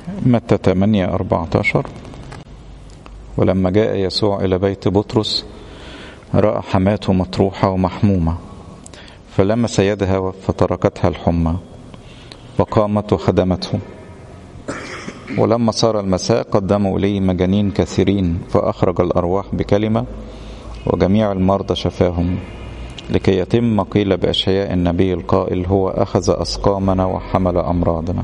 متى 8 14 ولما جاء يسوع إلى بيت بطرس رأى حماته مطروحة ومحمومة فلمس يدها فتركتها الحمى وقامت وخدمته ولما صار المساء قدموا إليه مجانين كثيرين فأخرج الأرواح بكلمة وجميع المرضى شفاهم لكي يتم ما قيل بأشعياء النبي القائل هو أخذ أسقامنا وحمل أمراضنا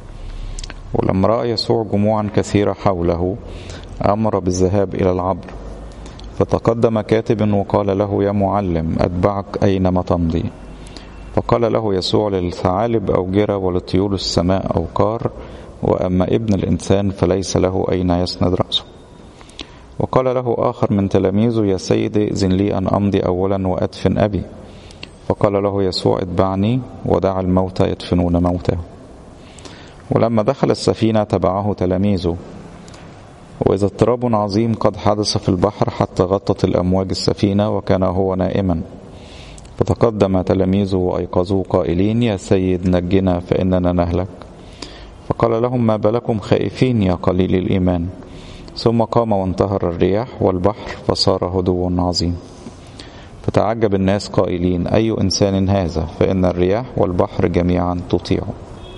ولما رأى يسوع جموعا كثيرة حوله أمر بالذهاب إلى العبر فتقدم كاتب وقال له يا معلم أتبعك أينما تمضي فقال له يسوع للثعالب أوجرة ولطيور السماء أوقار وأما ابن الإنسان فليس له أين يسند رأسه وقال له آخر من تلاميذه يا سيدي إذن لي أن أمضي أولا وأدفن أبي فقال له يسوع اتبعني ودع الموتى يدفنون موتاه ولما دخل السفينة تبعه تلاميذه وإذا اضطراب عظيم قد حدث في البحر حتى غطت الأمواج السفينة وكان هو نائما فتقدم تلاميذه وأيقظوه قائلين يا سيد نجنا فإننا نهلك فقال لهم ما بالكم خائفين يا قليل الإيمان ثم قام وانتهر الرياح والبحر فصار هدوء عظيم فتعجب الناس قائلين أي إنسان هذا فإن الرياح والبحر جميعا تطيعه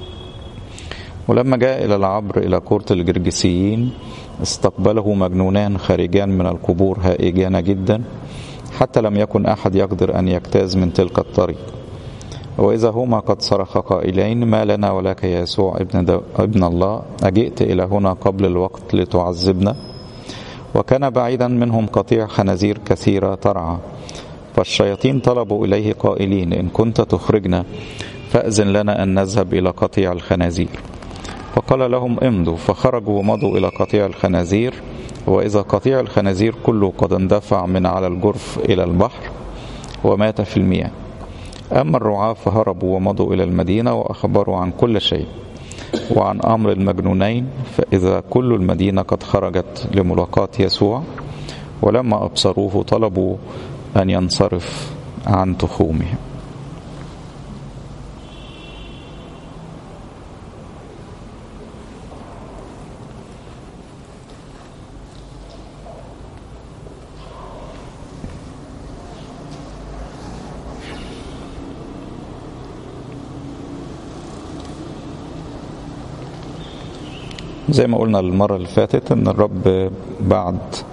ولما جاء إلى العبر إلى كورة الجرجسيين استقبله مجنونان خارجان من القبور هائجان جدا حتى لم يكن أحد يقدر أن يجتاز من تلك الطريق وإذا هما قد صرخ قائلين ما لنا ولك يا يسوع ابن, دو ابن الله أجئت إلى هنا قبل الوقت لتعذبنا وكان بعيدا منهم قطيع خنازير كثيرة ترعى فالشياطين طلبوا إليه قائلين إن كنت تخرجنا فأذن لنا أن نذهب إلى قطيع الخنازير فقال لهم امضوا فخرجوا ومضوا إلى قطيع الخنازير وإذا قطيع الخنازير كله قد اندفع من على الجرف إلى البحر ومات في المياه أما الرعاة فهربوا ومضوا إلى المدينة وأخبروا عن كل شيء وعن أمر المجنونين فإذا كل المدينة قد خرجت لملاقاة يسوع ولما أبصروه طلبوا أن ينصرف عن تخومهم زي ما قلنا المرة اللي فاتت ان الرب بعد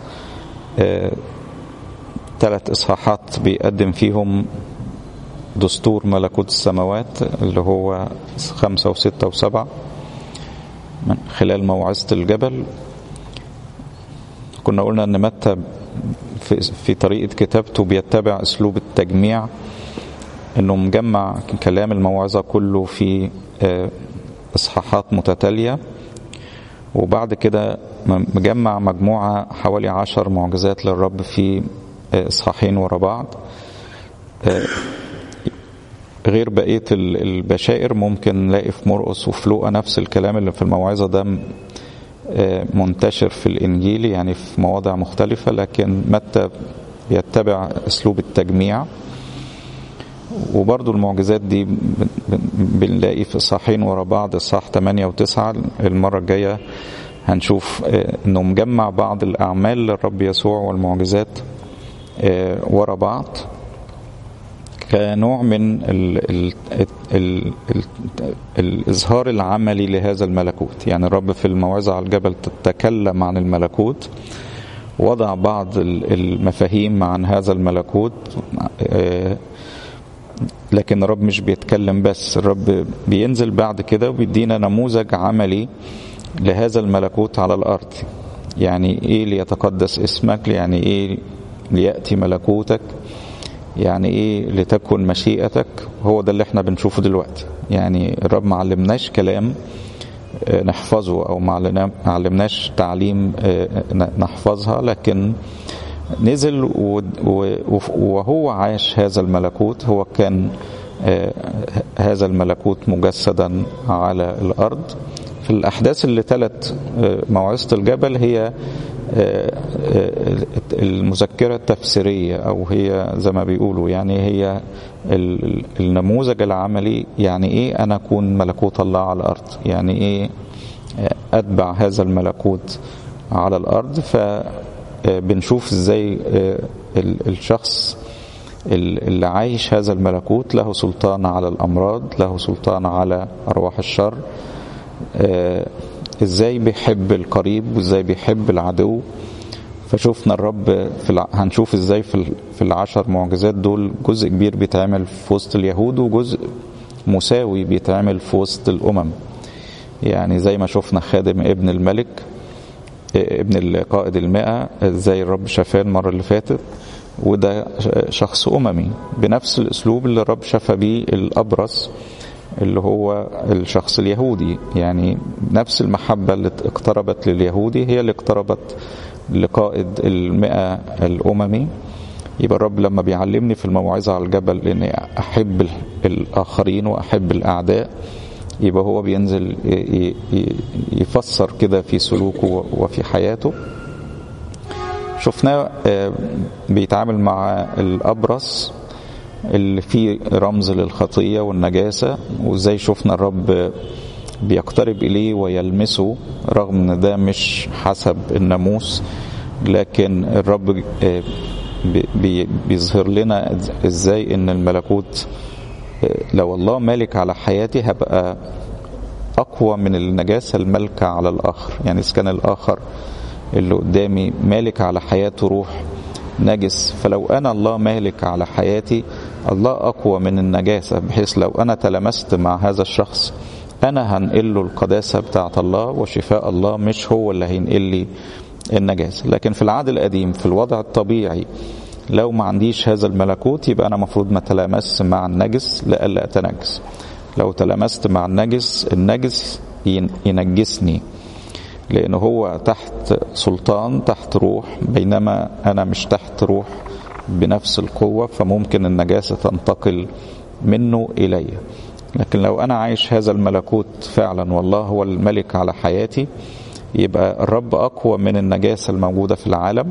ثلاث اصحاحات بيقدم فيهم دستور ملكوت السماوات اللي هو خمسة وستة وسبعة من خلال موعظة الجبل كنا قلنا ان متى في, في طريقة كتابته بيتبع اسلوب التجميع انه مجمع كلام الموعظة كله في اصحاحات متتاليه وبعد كده مجمع مجموعة حوالي عشر معجزات للرب في إصحاحين ورا بعض غير بقية البشائر ممكن نلاقي في مرقس وفي لوقا نفس الكلام اللي في الموعظة ده منتشر في الإنجيل يعني في مواضع مختلفة لكن متى يتبع أسلوب التجميع وبرضو المعجزات دي بنلاقي في صحين ورا بعض الصح 8 و9 المرة الجاية هنشوف انه مجمع بعض الاعمال للرب يسوع والمعجزات ورا بعض كنوع من ال ال ال ال الإظهار العملي لهذا الملكوت يعني الرب في الموعظة على الجبل تتكلم عن الملكوت وضع بعض المفاهيم عن هذا الملكوت لكن الرب مش بيتكلم بس الرب بينزل بعد كده وبيدينا نموذج عملي لهذا الملكوت على الأرض يعني إيه ليتقدس اسمك يعني إيه ليأتي ملكوتك يعني إيه لتكن مشيئتك هو ده اللي احنا بنشوفه دلوقتي يعني الرب ما علمناش كلام نحفظه أو ما علمناش تعليم نحفظها لكن نزل وهو عاش هذا الملكوت هو كان هذا الملكوت مجسدا على الأرض في الأحداث اللي تلت موعظة الجبل هي المذكرة التفسيرية أو هي زي ما بيقولوا يعني هي النموذج العملي يعني إيه أنا أكون ملكوت الله على الأرض يعني إيه أتبع هذا الملكوت على الأرض فبنشوف إزاي الشخص اللي عايش هذا الملكوت له سلطان على الأمراض له سلطان على أرواح الشر إزاي بيحب القريب وإزاي بيحب العدو فشوفنا الرب في الع... هنشوف ازاي في في العشر معجزات دول جزء كبير بيتعمل في وسط اليهود وجزء مساوي بيتعمل في وسط الامم يعني زي ما شفنا خادم ابن الملك ابن القائد المئة ازاي الرب شفاه المرة اللي فاتت وده شخص أممي بنفس الأسلوب اللي الرب شفى بيه الأبرص اللي هو الشخص اليهودي يعني نفس المحبة اللي اقتربت لليهودي هي اللي اقتربت لقائد المئة الأممي يبقى الرب لما بيعلمني في الموعظة على الجبل إني أحب الآخرين وأحب الأعداء يبقى هو بينزل يفسر كده في سلوكه وفي حياته شفناه بيتعامل مع الأبرص اللي فيه رمز للخطية والنجاسة وازاي شفنا الرب بيقترب إليه ويلمسه رغم ان ده مش حسب الناموس لكن الرب بيظهر لنا ازاي ان الملكوت لو الله مالك على حياتي هبقى اقوى من النجاسة المالكة على الاخر يعني اذا كان الاخر اللي قدامي مالك على حياته روح نجس فلو انا الله مالك على حياتي الله اقوى من النجاسة بحيث لو انا تلمست مع هذا الشخص انا هنقل له القداسة بتاعة الله وشفاء الله مش هو اللي هينقل لي النجاسة لكن في العهد القديم في الوضع الطبيعي لو ما عنديش هذا الملكوت يبقى انا مفروض ما تلامس مع النجس لألا اتنجس لو تلامست مع النجس النجس ينجسني لأن هو تحت سلطان تحت روح بينما أنا مش تحت روح بنفس القوة فممكن النجاسة تنتقل منه إلي لكن لو أنا عايش هذا الملكوت فعلا والله هو الملك على حياتي يبقى الرب أقوى من النجاسة الموجودة في العالم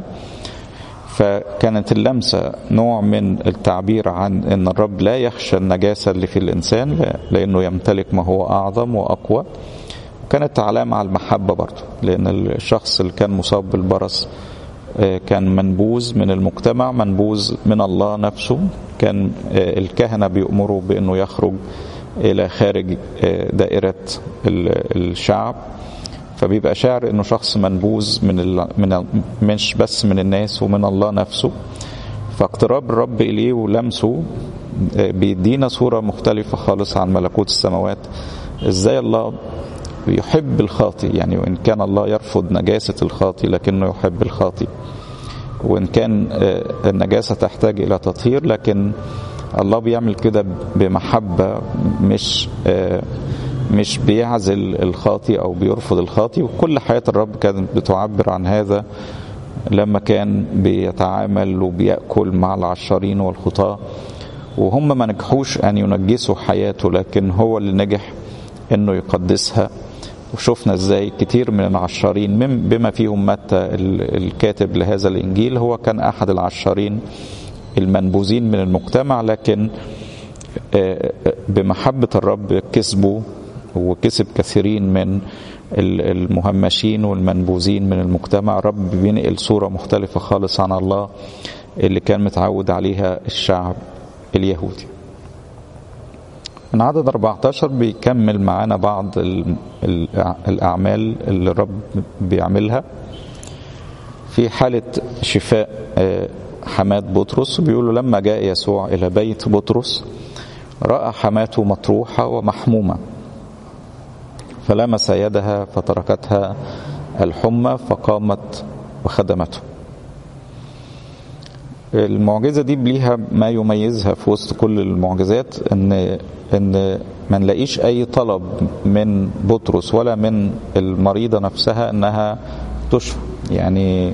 فكانت اللمسة نوع من التعبير عن أن الرب لا يخشى النجاسة اللي في الإنسان لأنه يمتلك ما هو أعظم وأقوى كانت علامة على المحبة برضه لأن الشخص اللي كان مصاب بالبرص كان منبوذ من المجتمع منبوذ من الله نفسه كان الكهنة بيأمروا بأنه يخرج إلى خارج دائرة الشعب فبيبقى شاعر انه شخص منبوذ من ال... من مش بس من الناس ومن الله نفسه فاقتراب الرب اليه ولمسه بيدينا صوره مختلفه خالص عن ملكوت السماوات ازاي الله يحب الخاطي يعني وان كان الله يرفض نجاسه الخاطي لكنه يحب الخاطي وان كان النجاسه تحتاج الى تطهير لكن الله بيعمل كده بمحبه مش مش بيعزل الخاطي او بيرفض الخاطي وكل حياه الرب كانت بتعبر عن هذا لما كان بيتعامل وبياكل مع العشارين والخطاه وهم ما نجحوش ان ينجسوا حياته لكن هو اللي نجح انه يقدسها وشفنا ازاي كتير من العشارين بما فيهم متى الكاتب لهذا الانجيل هو كان احد العشارين المنبوذين من المجتمع لكن بمحبه الرب كسبوا وكسب كثيرين من المهمشين والمنبوذين من المجتمع رب بينقل صورة مختلفة خالص عن الله اللي كان متعود عليها الشعب اليهودي من عدد 14 بيكمل معانا بعض الأعمال اللي الرب بيعملها في حالة شفاء حماة بطرس بيقولوا لما جاء يسوع إلى بيت بطرس رأى حماته مطروحة ومحمومة فلمس يدها فتركتها الحمى فقامت وخدمته المعجزه دي ليها ما يميزها في وسط كل المعجزات ان ان ما نلاقيش اي طلب من بطرس ولا من المريضه نفسها انها تشفى يعني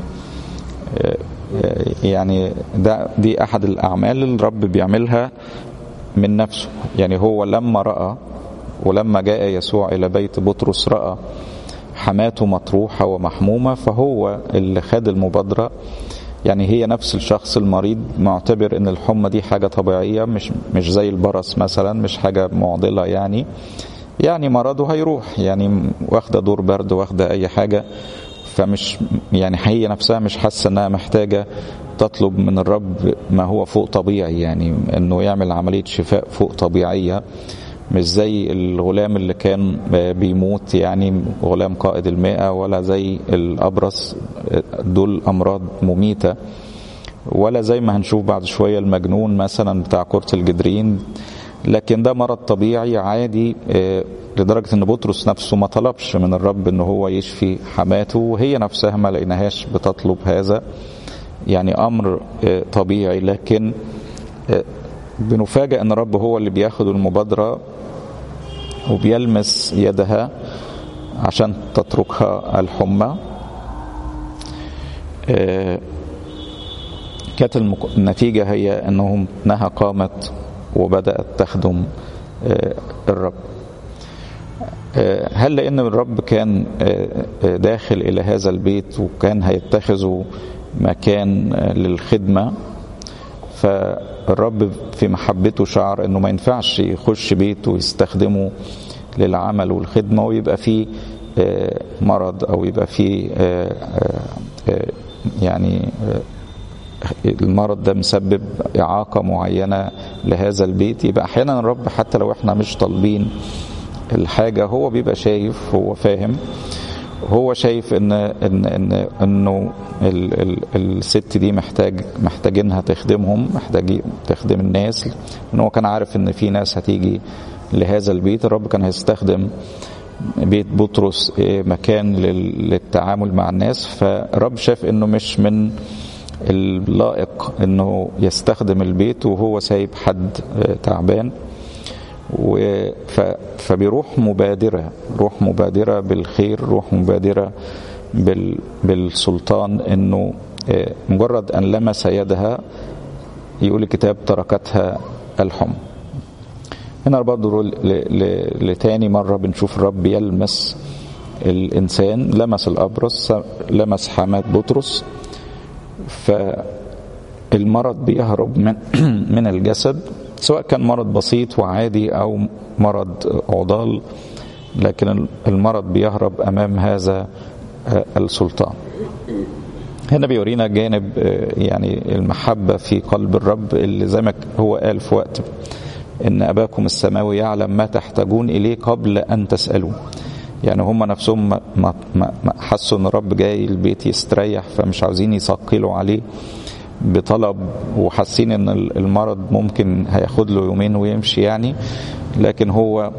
يعني ده دي احد الاعمال اللي الرب بيعملها من نفسه يعني هو لما راى ولما جاء يسوع إلى بيت بطرس رأى حماته مطروحة ومحمومة فهو اللي خد المبادرة يعني هي نفس الشخص المريض معتبر ان الحمى دي حاجة طبيعية مش مش زي البرص مثلا مش حاجة معضلة يعني يعني مرضه هيروح يعني واخده دور برد واخده اي حاجه فمش يعني هي نفسها مش حاسه انها محتاجه تطلب من الرب ما هو فوق طبيعي يعني انه يعمل عمليه شفاء فوق طبيعيه مش زي الغلام اللي كان بيموت يعني غلام قائد المئة ولا زي الأبرص دول أمراض مميتة ولا زي ما هنشوف بعد شوية المجنون مثلا بتاع كرة الجدرين لكن ده مرض طبيعي عادي لدرجة ان بطرس نفسه ما طلبش من الرب ان هو يشفي حماته وهي نفسها ما لقيناهاش بتطلب هذا يعني امر طبيعي لكن بنفاجئ ان الرب هو اللي بياخد المبادرة وبيلمس يدها عشان تتركها الحمى كانت النتيجة هي أنهم أنها قامت وبدأت تخدم الرب هل لأن الرب كان داخل إلى هذا البيت وكان هيتخذوا مكان للخدمة فالرب في محبته شعر أنه ما ينفعش يخش بيت ويستخدمه للعمل والخدمة ويبقى فيه مرض أو يبقى فيه يعني المرض ده مسبب إعاقة معينة لهذا البيت يبقى أحيانا الرب حتى لو احنا مش طالبين الحاجة هو بيبقى شايف هو فاهم هو شايف ان ان ان انه ال ال الست دي محتاج محتاجينها تخدمهم محتاج تخدم الناس ان هو كان عارف ان في ناس هتيجي لهذا البيت الرب كان هيستخدم بيت بطرس مكان للتعامل مع الناس فالرب شاف انه مش من اللائق انه يستخدم البيت وهو سايب حد تعبان فبيروح مبادرة روح مبادرة بالخير روح مبادرة بالسلطان انه مجرد ان لمس يدها يقول الكتاب تركتها الحم هنا برضه لتاني مرة بنشوف الرب يلمس الإنسان لمس الأبرص لمس حماة بطرس فالمرض بيهرب من من الجسد سواء كان مرض بسيط وعادي او مرض عضال لكن المرض بيهرب امام هذا السلطان هنا بيورينا جانب يعني المحبة في قلب الرب اللي زي ما هو قال في وقت إن أباكم السماوي يعلم ما تحتاجون إليه قبل أن تسألوا يعني هم نفسهم ما ما ما حسوا ان الرب جاي البيت يستريح فمش عاوزين يثقلوا عليه بطلب وحاسين ان المرض ممكن هياخد له يومين ويمشي يعني لكن هو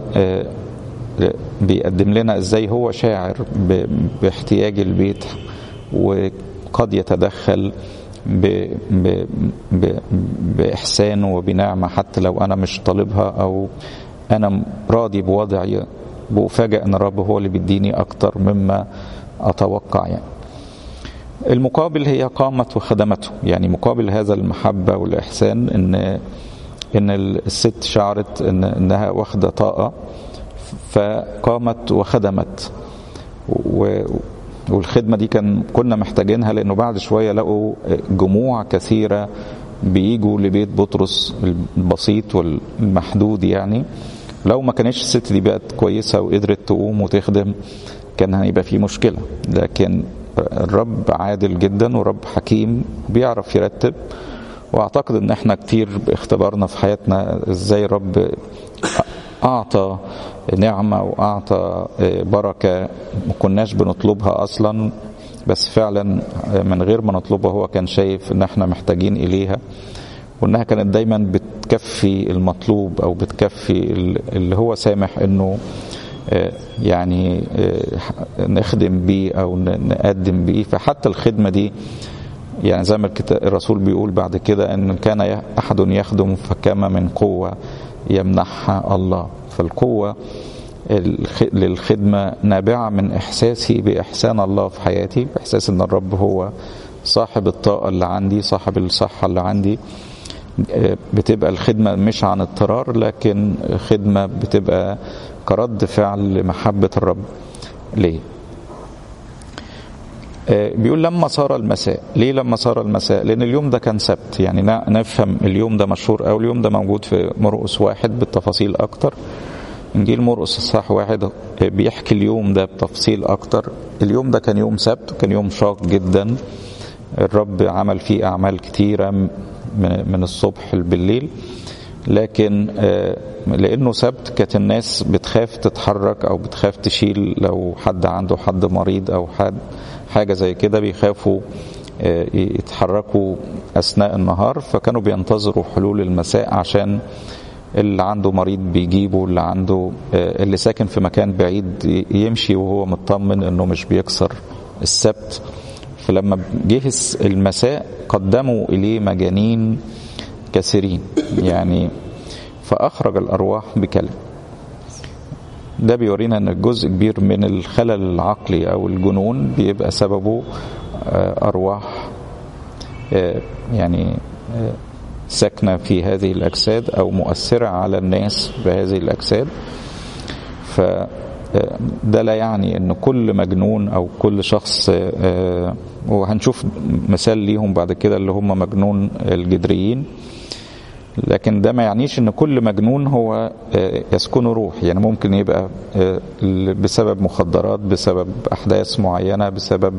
بيقدم لنا ازاي هو شاعر باحتياج البيت وقد يتدخل ب ب ب بإحسان وبنعمة حتى لو أنا مش طالبها أو أنا راضي بوضعي بفاجئ ان الرب هو اللي بيديني اكتر مما اتوقع يعني المقابل هي قامت وخدمته يعني مقابل هذا المحبة والإحسان إن إن الست شعرت إن إنها واخدة طاقة فقامت وخدمت و والخدمة دي كان كنا محتاجينها لأنه بعد شوية لقوا جموع كثيرة بيجوا لبيت بطرس البسيط والمحدود يعني لو ما كانتش الست دي بقت كويسة وقدرت تقوم وتخدم كان هيبقى في مشكلة لكن الرب عادل جدا ورب حكيم بيعرف يرتب واعتقد ان احنا كتير اختبرنا في حياتنا ازاي الرب اعطى نعمة واعطى بركة ما كناش بنطلبها اصلا بس فعلا من غير ما نطلبها هو كان شايف ان احنا محتاجين اليها وانها كانت دايما بتكفي المطلوب او بتكفي اللي هو سامح انه يعني نخدم بيه او نقدم بيه فحتى الخدمه دي يعني زي ما الرسول بيقول بعد كده ان كان احد يخدم فكما من قوه يمنحها الله فالقوه للخدمه نابعه من احساسي باحسان الله في حياتي باحساس ان الرب هو صاحب الطاقه اللي عندي صاحب الصحه اللي عندي بتبقى الخدمه مش عن اضطرار لكن خدمه بتبقى كرد فعل لمحبة الرب ليه بيقول لما صار المساء ليه لما صار المساء لان اليوم ده كان سبت يعني نفهم اليوم ده مشهور او اليوم ده موجود في مرقس واحد بالتفاصيل اكتر إنجيل مرقس الصح واحد بيحكي اليوم ده بتفصيل أكتر اليوم ده كان يوم سبت كان يوم شاق جدا الرب عمل فيه أعمال كتيرة من الصبح بالليل لكن لأنه سبت كانت الناس بتخاف تتحرك أو بتخاف تشيل لو حد عنده حد مريض أو حد حاجة زي كده بيخافوا يتحركوا أثناء النهار فكانوا بينتظروا حلول المساء عشان اللي عنده مريض بيجيبه اللي عنده اللي ساكن في مكان بعيد يمشي وهو مطمن انه مش بيكسر السبت فلما جه المساء قدموا اليه مجانين كثيرين يعني فاخرج الارواح بكلمه ده بيورينا ان جزء كبير من الخلل العقلي او الجنون بيبقى سببه ارواح يعني ساكنه في هذه الاجساد او مؤثره على الناس بهذه الاجساد ف ده لا يعني ان كل مجنون او كل شخص وهنشوف مثال ليهم بعد كده اللي هم مجنون الجدريين لكن ده ما يعنيش ان كل مجنون هو يسكنه روح يعني ممكن يبقى بسبب مخدرات بسبب احداث معينه بسبب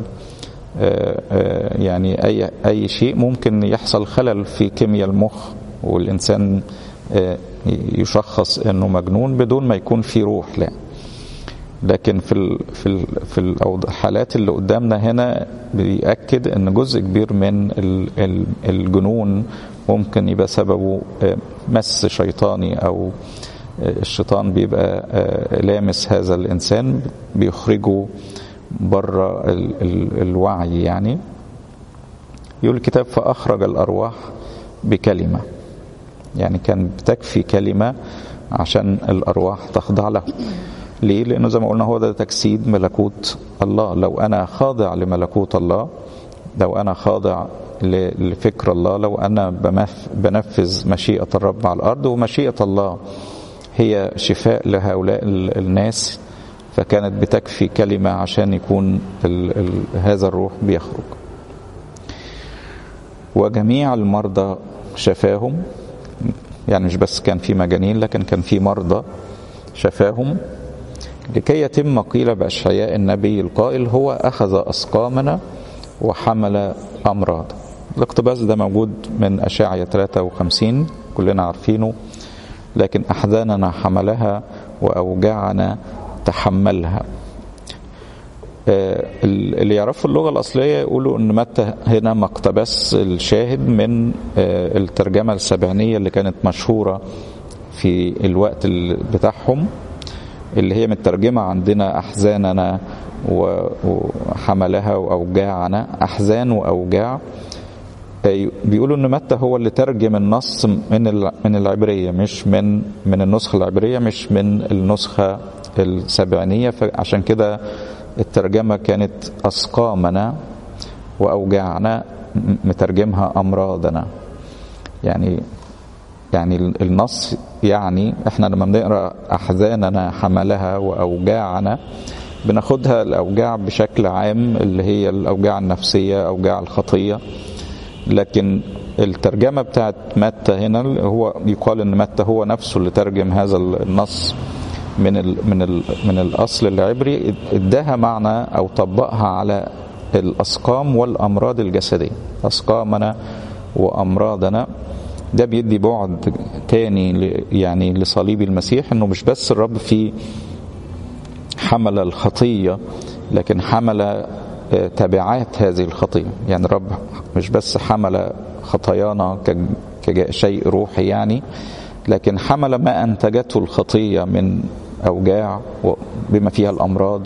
يعني اي اي شيء ممكن يحصل خلل في كيمياء المخ والانسان يشخص انه مجنون بدون ما يكون في روح لا لكن في ال في ال في الحالات اللي قدامنا هنا بيأكد ان جزء كبير من الجنون ممكن يبقى سببه مس شيطاني او الشيطان بيبقى لامس هذا الانسان بيخرجه بره ال ال الوعي يعني يقول الكتاب فأخرج الأرواح بكلمة يعني كان بتكفي كلمة عشان الأرواح تخضع له ليه؟ لأنه زي ما قلنا هو ده تجسيد ملكوت الله لو أنا خاضع لملكوت الله لو أنا خاضع لفكر الله لو أنا بنفذ مشيئة الرب على الأرض ومشيئة الله هي شفاء لهؤلاء الناس فكانت بتكفي كلمة عشان يكون ال ال هذا الروح بيخرج وجميع المرضى شفاهم يعني مش بس كان في مجانين لكن كان في مرضى شفاهم لكي يتم قيل بأشعياء النبي القائل هو أخذ أسقامنا وحمل أمراض الاقتباس ده موجود من أشعية 53 كلنا عارفينه لكن أحزاننا حملها وأوجاعنا تحملها اللي يعرفوا اللغة الأصلية يقولوا أن متى هنا مقتبس الشاهد من الترجمة السبعينية اللي كانت مشهورة في الوقت بتاعهم اللي هي مترجمة عندنا أحزاننا وحملها وأوجاعنا أحزان وأوجاع بيقولوا ان متى هو اللي ترجم النص من من العبريه مش من من النسخه العبريه مش من النسخه السبعينيه فعشان كده الترجمه كانت اسقامنا واوجاعنا مترجمها امراضنا يعني يعني النص يعني احنا لما بنقرا احزاننا حملها واوجاعنا بناخدها الاوجاع بشكل عام اللي هي الاوجاع النفسيه اوجاع الخطيه لكن الترجمه بتاعت متى هنا هو يقال ان متى هو نفسه اللي ترجم هذا النص من ال من ال من الاصل العبري اداها معنى او طبقها على الاسقام والامراض الجسديه اسقامنا وامراضنا ده بيدي بعد تاني يعني لصليب المسيح انه مش بس الرب فيه حمل الخطيه لكن حمل تبعات هذه الخطيه يعني الرب مش بس حمل خطايانا كشيء روحي يعني لكن حمل ما انتجته الخطيه من اوجاع بما فيها الامراض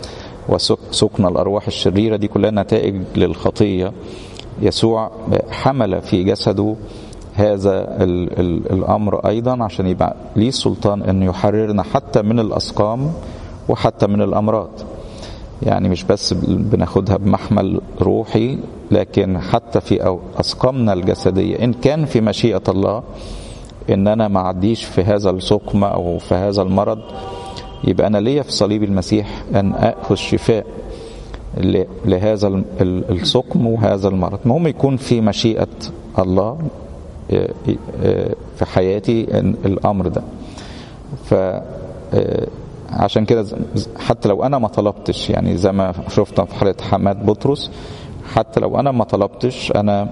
وسكن الارواح الشريره دي كلها نتائج للخطيه يسوع حمل في جسده هذا ال ال الامر ايضا عشان يبقى ليه سلطان انه يحررنا حتى من الاسقام وحتى من الامراض يعني مش بس بناخدها بمحمل روحي لكن حتى في اسقامنا الجسديه ان كان في مشيئه الله ان انا ما اعديش في هذا السقم او في هذا المرض يبقى انا ليا في صليب المسيح ان اخذ شفاء لهذا السقم وهذا المرض المهم يكون في مشيئه الله في حياتي الامر ده ف عشان كده حتى لو انا ما طلبتش يعني زي ما شفنا في حاله حماد بطرس حتى لو انا ما طلبتش انا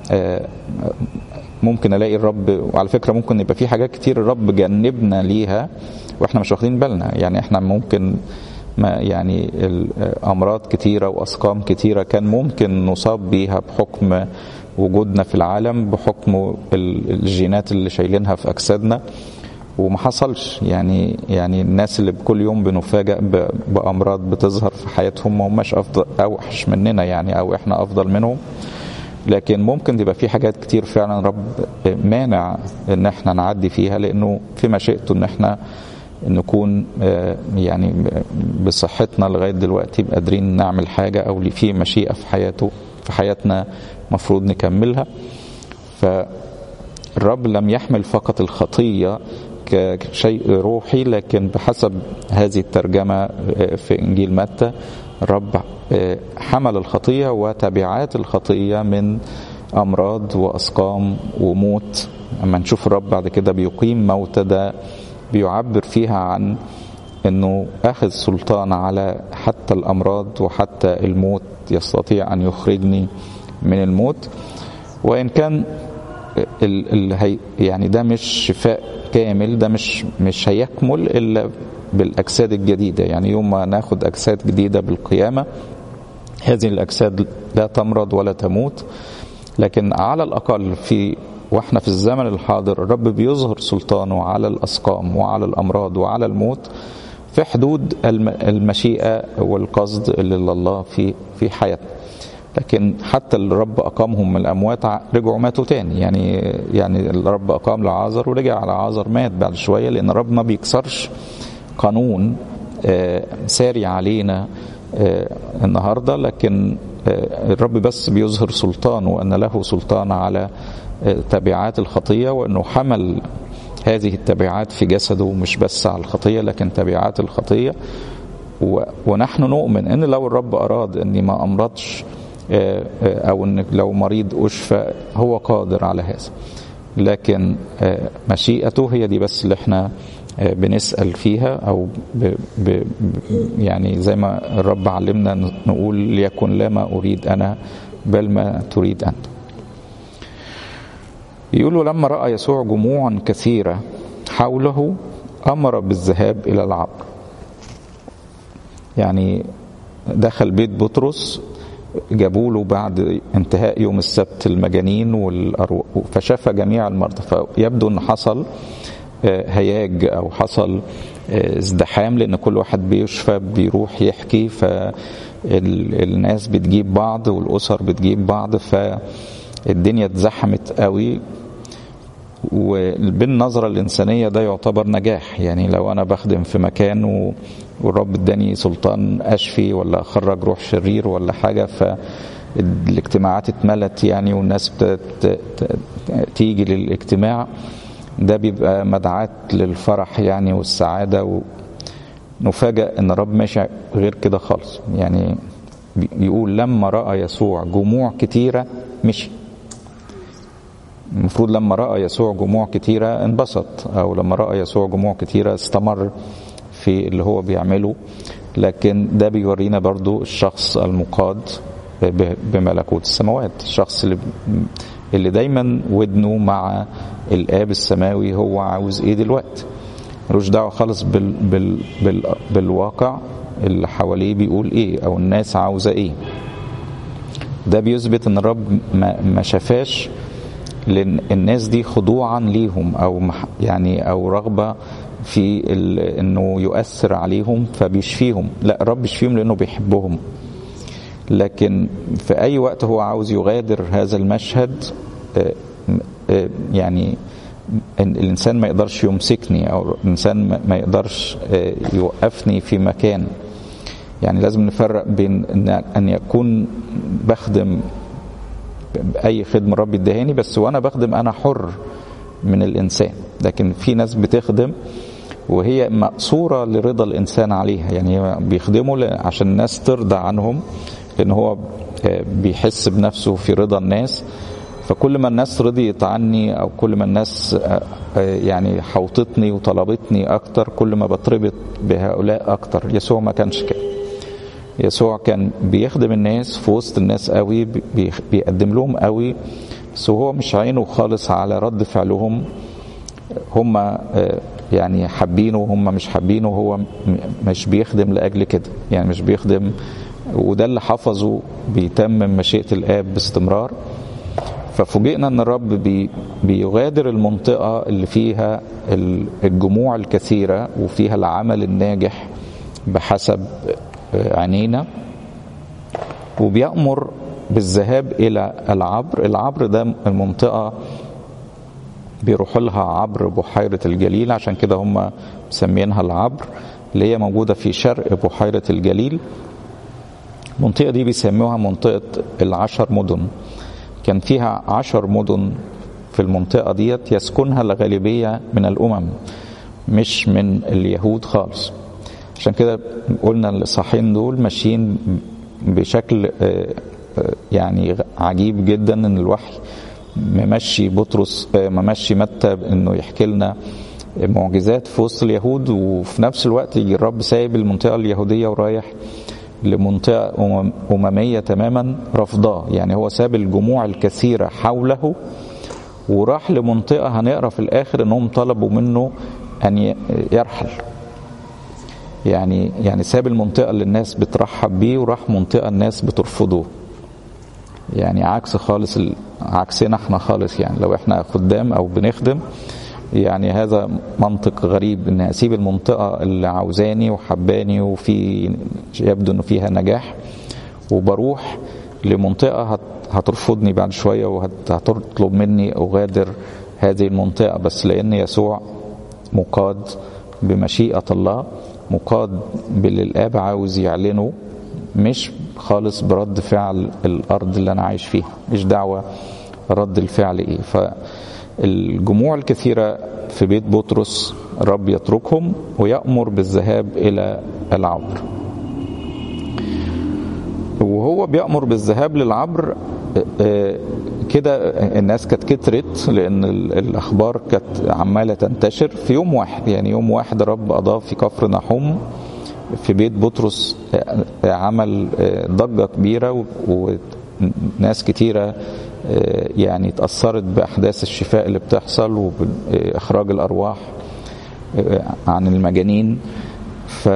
ممكن الاقي الرب وعلى فكره ممكن يبقى في حاجات كتير الرب جنبنا ليها واحنا مش واخدين بالنا يعني احنا ممكن ما يعني امراض كتيره واسقام كتيره كان ممكن نصاب بيها بحكم وجودنا في العالم بحكم الجينات اللي شايلينها في اجسادنا وما حصلش يعني يعني الناس اللي كل يوم بنفاجئ بامراض بتظهر في حياتهم ما هماش افضل اوحش مننا يعني او احنا افضل منهم لكن ممكن تبقى في حاجات كتير فعلا رب مانع ان احنا نعدي فيها لانه في مشيئته ان احنا نكون يعني بصحتنا لغايه دلوقتي قادرين نعمل حاجه او في مشيئه في حياته في حياتنا مفروض نكملها فالرب لم يحمل فقط الخطيه كشيء روحي لكن بحسب هذه الترجمه في انجيل متى الرب حمل الخطيه وتبعات الخطيه من امراض واسقام وموت اما نشوف الرب بعد كده بيقيم موتى ده بيعبر فيها عن انه اخذ سلطان على حتى الامراض وحتى الموت يستطيع ان يخرجني من الموت وان كان ال ال هي يعني ده مش شفاء كامل ده مش مش هيكمل الا بالاجساد الجديده يعني يوم ما ناخد اجساد جديده بالقيامه هذه الاجساد لا تمرض ولا تموت لكن على الاقل في واحنا في الزمن الحاضر الرب بيظهر سلطانه على الاسقام وعلى الامراض وعلى الموت في حدود المشيئه والقصد اللي لله في في حياتنا لكن حتى الرب اقامهم من الاموات رجعوا ماتوا تاني يعني يعني الرب اقام لعازر ورجع على عازر مات بعد شويه لان الرب ما بيكسرش قانون ساري علينا النهارده لكن الرب بس بيظهر سلطانه وان له سلطان على تبعات الخطيه وانه حمل هذه التبعات في جسده مش بس على الخطيه لكن تبعات الخطيه ونحن نؤمن ان لو الرب اراد اني ما امرضش او ان لو مريض اشفى هو قادر على هذا لكن مشيئته هي دي بس اللي احنا بنسال فيها او ب ب يعني زي ما الرب علمنا نقول ليكن لا ما اريد انا بل ما تريد انت يقولوا لما راى يسوع جموعا كثيره حوله امر بالذهاب الى العبر يعني دخل بيت بطرس جابوا له بعد انتهاء يوم السبت المجانين والأرواح فشاف جميع المرضى فيبدو ان حصل هياج او حصل ازدحام لان كل واحد بيشفى بيروح يحكي فالناس بتجيب بعض والاسر بتجيب بعض فالدنيا اتزحمت قوي وبالنظرة الإنسانية ده يعتبر نجاح يعني لو أنا بخدم في مكان و... والرب اداني سلطان أشفي ولا أخرج روح شرير ولا حاجة فالاجتماعات اتملت يعني والناس بت... تيجي للاجتماع ده بيبقى مدعاة للفرح يعني والسعادة ونفاجأ ان الرب ماشي غير كده خالص يعني يقول لما رأى يسوع جموع كتيرة مشي المفروض لما رأى يسوع جموع كتيرة انبسط أو لما رأى يسوع جموع كتيرة استمر في اللي هو بيعمله لكن ده بيورينا برضو الشخص المقاد بملكوت السماوات الشخص اللي اللي دايما ودنه مع الآب السماوي هو عاوز ايه دلوقتي ملوش دعوة خالص بال بال بال بالواقع اللي حواليه بيقول ايه او الناس عاوزة ايه ده بيثبت ان الرب ما, ما شافاش للناس دي خضوعا ليهم او يعني او رغبه في انه يؤثر عليهم فبيشفيهم لا الرب بيشفيهم لانه بيحبهم لكن في اي وقت هو عاوز يغادر هذا المشهد يعني الانسان ما يقدرش يمسكني او الانسان ما يقدرش يوقفني في مكان يعني لازم نفرق بين ان يكون بخدم اي خدمه الرب ادهاني بس وانا بخدم انا حر من الانسان لكن في ناس بتخدم وهي مقصوره لرضا الانسان عليها يعني بيخدموا عشان الناس ترضى عنهم لان هو بيحس بنفسه في رضا الناس فكل ما الناس رضيت عني او كل ما الناس يعني حوطتني وطلبتني اكتر كل ما بتربط بهؤلاء اكتر يسوع ما كانش كده يسوع كان بيخدم الناس في وسط الناس قوي بيقدم لهم قوي بس هو مش عينه خالص على رد فعلهم هم يعني حابينه وهم مش حابينه هو مش بيخدم لاجل كده يعني مش بيخدم وده اللي حفظه بيتمم مشيئه الاب باستمرار ففوجئنا ان الرب بي بيغادر المنطقه اللي فيها الجموع الكثيره وفيها العمل الناجح بحسب عينينا وبيأمر بالذهاب إلى العبر العبر ده المنطقة بيروحوا لها عبر بحيرة الجليل عشان كده هم مسمينها العبر اللي هي موجودة في شرق بحيرة الجليل المنطقة دي بيسموها منطقة العشر مدن كان فيها عشر مدن في المنطقة ديت يسكنها الغالبية من الأمم مش من اليهود خالص عشان كده قلنا الإصحاحين دول ماشيين بشكل يعني عجيب جدا ان الوحي ممشي بطرس ممشي متى انه يحكي لنا معجزات في وسط اليهود وفي نفس الوقت يجي الرب سايب المنطقه اليهوديه ورايح لمنطقه امميه تماما رفضاه يعني هو ساب الجموع الكثيره حوله وراح لمنطقه هنقرا في الاخر انهم طلبوا منه ان يرحل يعني يعني ساب المنطقه اللي الناس بترحب بيه وراح منطقه الناس بترفضه يعني عكس خالص عكسنا احنا خالص يعني لو احنا خدام او بنخدم يعني هذا منطق غريب ان اسيب المنطقه اللي عاوزاني وحباني وفي يبدو انه فيها نجاح وبروح لمنطقه هترفضني بعد شويه وهتطلب مني اغادر هذه المنطقه بس لان يسوع مقاد بمشيئه الله مقاد باللي الاب عاوز يعلنه مش خالص برد فعل الارض اللي انا عايش فيها مش دعوه رد الفعل ايه فالجموع الكثيره في بيت بطرس الرب يتركهم ويامر بالذهاب الى العبر وهو بيامر بالذهاب للعبر كده الناس كانت كترت لان الاخبار كانت عماله تنتشر في يوم واحد يعني يوم واحد الرب اضاف في كفر نحوم في بيت بطرس عمل ضجه كبيره وناس كتيره يعني اتاثرت باحداث الشفاء اللي بتحصل وباخراج الارواح عن المجانين ف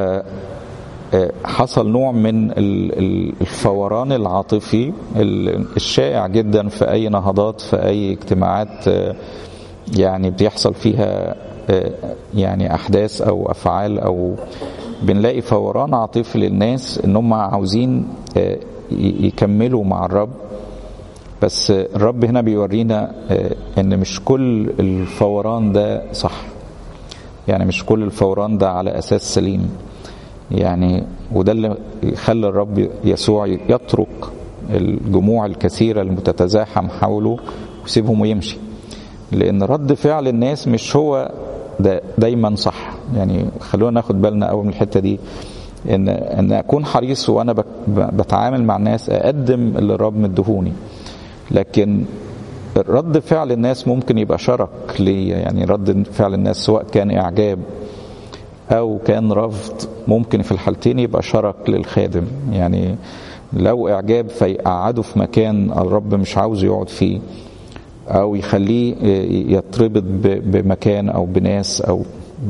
حصل نوع من الفوران العاطفي الشائع جدا في اي نهضات في اي اجتماعات يعني بيحصل فيها يعني احداث او افعال او بنلاقي فوران عاطفي للناس ان هم عاوزين يكملوا مع الرب بس الرب هنا بيورينا ان مش كل الفوران ده صح يعني مش كل الفوران ده على اساس سليم يعني وده اللي يخلي الرب يسوع يترك الجموع الكثيرة المتتزاحم حوله ويسيبهم ويمشي لأن رد فعل الناس مش هو ده دايما صح يعني خلونا ناخد بالنا قوي من الحتة دي ان ان اكون حريص وانا بتعامل مع الناس اقدم اللي الرب مدهوني لكن رد فعل الناس ممكن يبقى شرك ليا يعني رد فعل الناس سواء كان اعجاب او كان رفض ممكن في الحالتين يبقى شرك للخادم يعني لو اعجاب فيقعده في مكان الرب مش عاوز يقعد فيه او يخليه يتربط بمكان او بناس او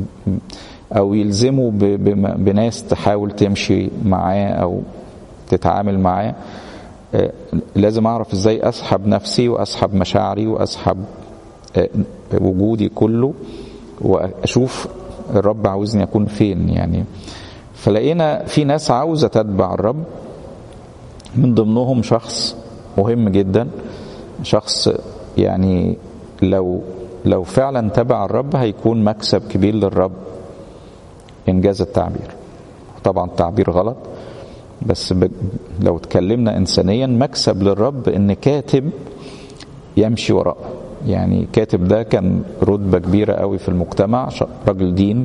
او يلزمه بناس تحاول تمشي معاه او تتعامل معاه لازم اعرف ازاي اسحب نفسي واسحب مشاعري واسحب وجودي كله واشوف الرب عاوزني اكون فين يعني فلقينا في ناس عاوزه تتبع الرب من ضمنهم شخص مهم جدا شخص يعني لو لو فعلا تبع الرب هيكون مكسب كبير للرب انجاز التعبير طبعا التعبير غلط بس ب... لو اتكلمنا انسانيا مكسب للرب ان كاتب يمشي وراءه يعني كاتب ده كان رتبه كبيره قوي في المجتمع راجل دين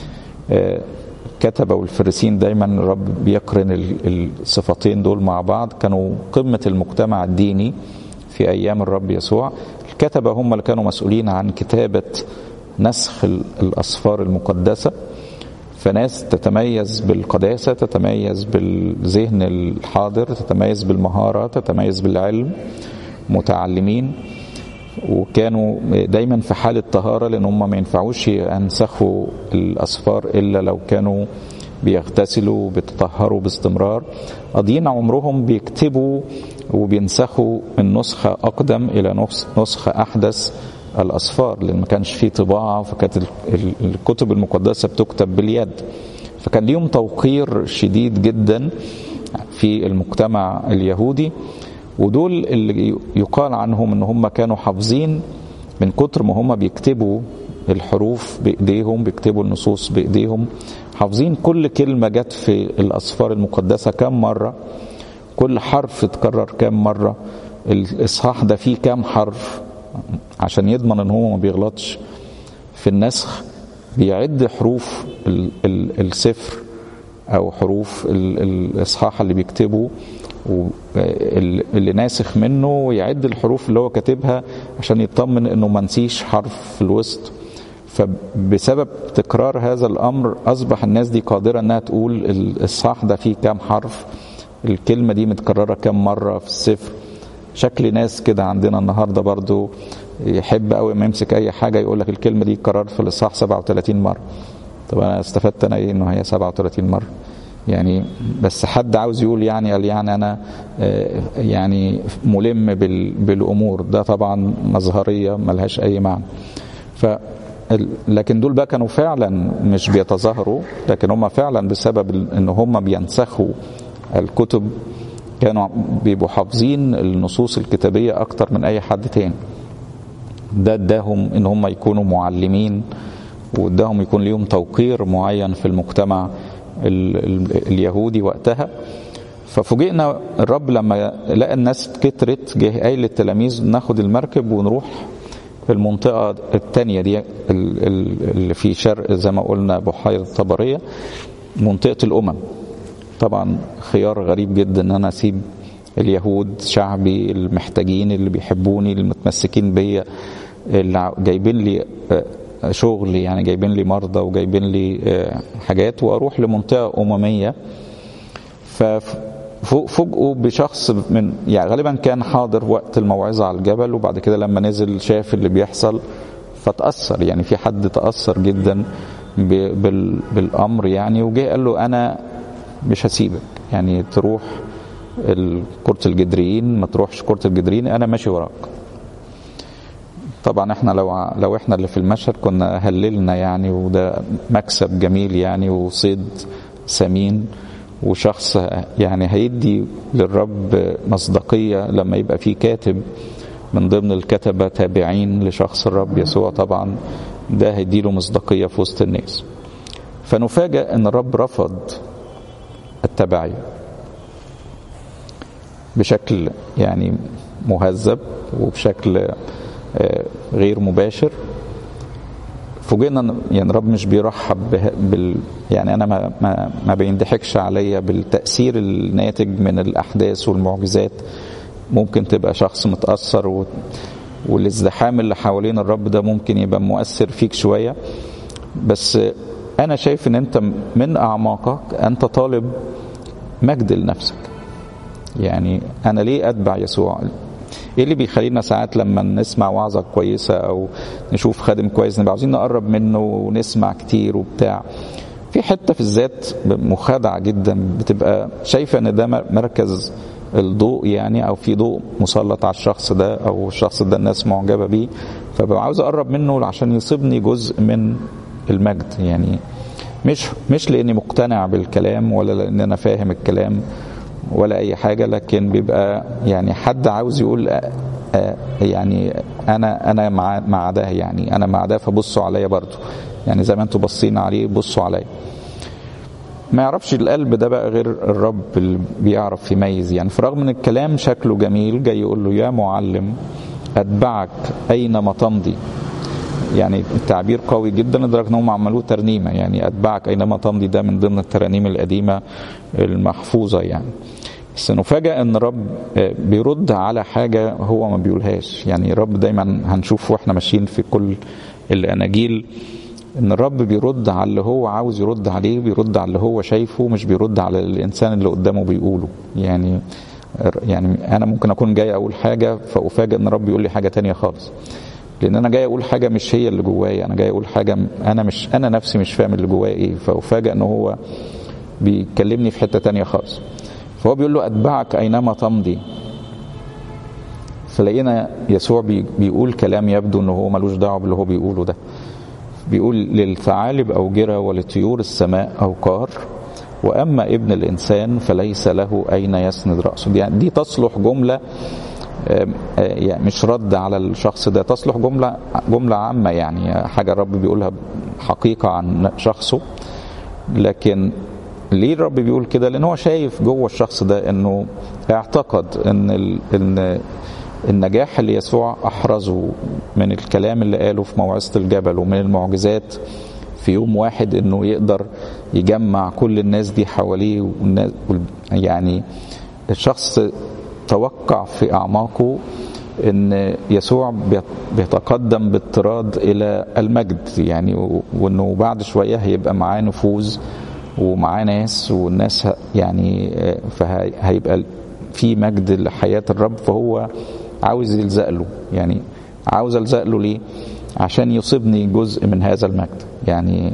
كتبه والفريسين دايما الرب بيقرن الصفتين دول مع بعض كانوا قمه المجتمع الديني في في أيام الرب يسوع الكتبة هم اللي كانوا مسؤولين عن كتابة نسخ الأسفار المقدسة فناس تتميز بالقداسة تتميز بالذهن الحاضر تتميز بالمهارة تتميز بالعلم متعلمين وكانوا دايما في حالة طهارة لأن هم ما ينفعوش ينسخوا الأسفار إلا لو كانوا بيغتسلوا وبيتطهروا باستمرار قاضيين عمرهم بيكتبوا وبينسخوا من نسخة أقدم إلى نسخة أحدث الأسفار لأن ما كانش فيه طباعة فكانت الكتب المقدسة بتكتب باليد فكان ليهم توقير شديد جدا في المجتمع اليهودي ودول اللي يقال عنهم ان هم كانوا حافظين من كتر ما هم بيكتبوا الحروف بايديهم بيكتبوا النصوص بايديهم حافظين كل كلمه جت في الاسفار المقدسه كم مره كل حرف اتكرر كم مره الاصحاح ده فيه كام حرف عشان يضمن ان هو ما بيغلطش في النسخ بيعد حروف ال ال السفر او حروف ال الاصحاح اللي بيكتبه اللي ناسخ منه ويعد الحروف اللي هو كاتبها عشان يطمن انه ما نسيش حرف في الوسط فبسبب تكرار هذا الامر اصبح الناس دي قادره انها تقول الصح ده فيه كام حرف الكلمه دي متكرره كام مره في السفر شكل ناس كده عندنا النهارده برضو يحب قوي ما يمسك اي حاجه يقول لك الكلمه دي اتكررت في الاصحاح 37 مره طب انا استفدت انا ايه انه هي 37 مره يعني بس حد عاوز يقول يعني قال يعني انا يعني ملم بالامور ده طبعا مظهريه ملهاش اي معنى ف لكن دول بقى كانوا فعلا مش بيتظاهروا لكن هم فعلا بسبب ان هم بينسخوا الكتب كانوا بيبقوا حافظين النصوص الكتابيه اكتر من اي حد تاني ده اداهم ان هم يكونوا معلمين واداهم يكون ليهم توقير معين في المجتمع اليهودي وقتها ففوجئنا الرب لما لقى الناس كترت جه قايل للتلاميذ ناخد المركب ونروح المنطقة التانية دي اللي في شرق زي ما قلنا بحيرة طبرية منطقة الأمم طبعا خيار غريب جدا ان انا اسيب اليهود شعبي المحتاجين اللي بيحبوني المتمسكين بيا اللي جايبين لي شغل يعني جايبين لي مرضى وجايبين لي حاجات واروح لمنطقه امميه ففوجئوا بشخص من يعني غالبا كان حاضر وقت الموعظه على الجبل وبعد كده لما نزل شاف اللي بيحصل فتاثر يعني في حد تاثر جدا بالامر يعني وجه قال له انا مش هسيبك يعني تروح كرة الجدريين ما تروحش كرة الجدريين انا ماشي وراك طبعا احنا لو لو احنا اللي في المشهد كنا هللنا يعني وده مكسب جميل يعني وصيد ثمين وشخص يعني هيدي للرب مصداقية لما يبقى في كاتب من ضمن الكتبة تابعين لشخص الرب يسوع طبعا ده هيديله مصداقية في وسط الناس فنفاجأ ان الرب رفض التبعية بشكل يعني مهذب وبشكل غير مباشر فوجئنا يعني رب مش بيرحب بال يعني انا ما ما, ما بيندحكش عليا بالتاثير الناتج من الاحداث والمعجزات ممكن تبقى شخص متاثر و... والازدحام اللي حوالين الرب ده ممكن يبقى مؤثر فيك شويه بس انا شايف ان انت من اعماقك انت طالب مجد لنفسك يعني انا ليه اتبع يسوع ايه اللي بيخلينا ساعات لما نسمع وعظة كويسة او نشوف خادم كويس نبقى عاوزين نقرب منه ونسمع كتير وبتاع في حتة في الذات مخادعة جدا بتبقى شايفة ان ده مركز الضوء يعني او في ضوء مسلط على الشخص ده او الشخص ده الناس معجبة بيه فببقى عاوز اقرب منه عشان يصيبني جزء من المجد يعني مش مش لاني مقتنع بالكلام ولا لان انا فاهم الكلام ولا اي حاجه لكن بيبقى يعني حد عاوز يقول يعني انا انا مع مع ده يعني انا مع ده فبصوا عليا برضو يعني زي ما انتوا باصين عليه بصوا عليا ما يعرفش القلب ده بقى غير الرب اللي بيعرف يميز يعني فرغم ان الكلام شكله جميل جاي يقول له يا معلم اتبعك اينما تمضي يعني التعبير قوي جدا لدرجه ان هم عملوه ترنيمه يعني اتبعك اينما تمضي ده من ضمن الترانيم القديمه المحفوظه يعني بس نفاجأ ان الرب بيرد على حاجة هو ما بيقولهاش يعني الرب دايما هنشوف واحنا ماشيين في كل الاناجيل ان الرب بيرد على اللي هو عاوز يرد عليه بيرد على اللي هو شايفه مش بيرد على الانسان اللي قدامه بيقوله يعني يعني انا ممكن اكون جاي اقول حاجه فافاجئ ان الرب يقول لي حاجه تانية خالص لان انا جاي اقول حاجه مش هي اللي جوايا انا جاي اقول حاجه انا مش انا نفسي مش فاهم اللي جوايا ايه فافاجئ ان هو بيكلمني في حته تانية خالص فهو بيقول له اتبعك اينما تمضي فلقينا يسوع بيقول كلام يبدو ان هو ملوش دعوه باللي هو بيقوله ده بيقول للثعالب أوجرة ولطيور السماء أوقار وأما ابن الإنسان فليس له أين يسند رأسه دي, دي تصلح جملة يعني مش رد على الشخص ده تصلح جملة جملة عامة يعني حاجة الرب بيقولها حقيقة عن شخصه لكن ليه الرب بيقول كده لأن هو شايف جوه الشخص ده أنه اعتقد أن ال... أن النجاح اللي يسوع احرزه من الكلام اللي قاله في موعظه الجبل ومن المعجزات في يوم واحد انه يقدر يجمع كل الناس دي حواليه والناس يعني الشخص توقع في اعماقه ان يسوع بيتقدم باضطراد الى المجد يعني وانه بعد شويه هيبقى معاه نفوذ ومعاه ناس والناس يعني فهيبقى في مجد لحياه الرب فهو عاوز يلزق له يعني عاوز الزق له ليه عشان يصيبني جزء من هذا المجد يعني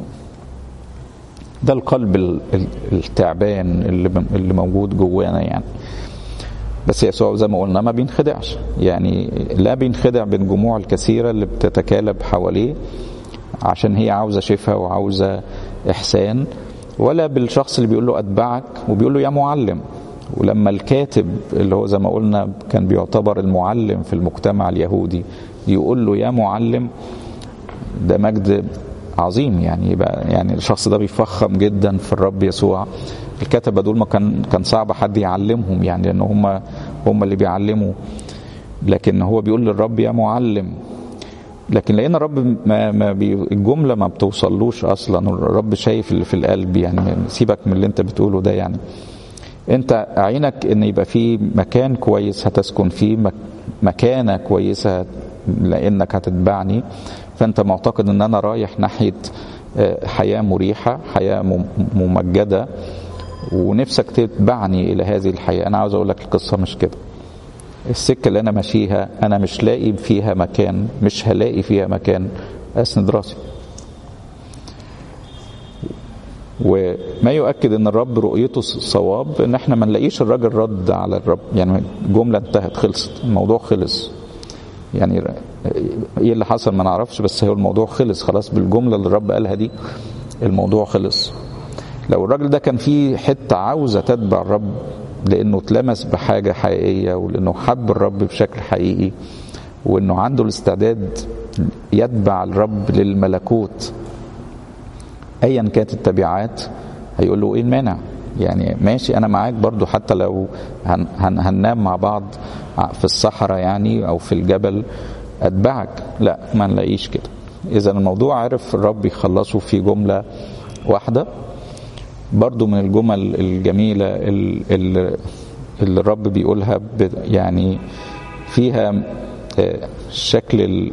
ده القلب التعبان اللي اللي موجود جوانا يعني بس يسوع زي ما قلنا ما بينخدعش يعني لا بينخدع بالجموع الكثيره اللي بتتكالب حواليه عشان هي عاوزه شفاء وعاوزه احسان ولا بالشخص اللي بيقول له اتبعك وبيقول له يا معلم ولما الكاتب اللي هو زي ما قلنا كان بيعتبر المعلم في المجتمع اليهودي يقول له يا معلم ده مجد عظيم يعني يبقى يعني الشخص ده بيفخم جدا في الرب يسوع الكتبه دول ما كان كان صعب حد يعلمهم يعني لان هم هم اللي بيعلموا لكن هو بيقول للرب يا معلم لكن لان الرب ما, ما بي الجمله ما بتوصلوش اصلا الرب شايف اللي في القلب يعني سيبك من اللي انت بتقوله ده يعني انت عينك ان يبقى في مكان كويس هتسكن فيه مكانه كويسه لانك هتتبعني فانت معتقد ان انا رايح ناحيه حياه مريحه حياه ممجده ونفسك تتبعني الى هذه الحياه انا عاوز اقول لك القصه مش كده السكه اللي انا ماشيها انا مش لاقي فيها مكان مش هلاقي فيها مكان اسند راسي وما يؤكد ان الرب رؤيته صواب ان احنا ما نلاقيش الراجل رد على الرب يعني جمله انتهت خلصت الموضوع خلص يعني ايه اللي حصل ما نعرفش بس هو الموضوع خلص خلاص بالجمله اللي الرب قالها دي الموضوع خلص لو الراجل ده كان فيه حته عاوزه تتبع الرب لانه اتلمس بحاجه حقيقيه ولانه حب الرب بشكل حقيقي وانه عنده الاستعداد يتبع الرب للملكوت ايا كانت التبعات هيقول له ايه المانع يعني ماشي انا معاك برضو حتى لو هن هن هننام مع بعض في الصحراء يعني او في الجبل اتبعك لا ما نلاقيش كده اذا الموضوع عرف الرب يخلصه في جمله واحده برضو من الجمل الجميله اللي, اللي الرب بيقولها يعني فيها الشكل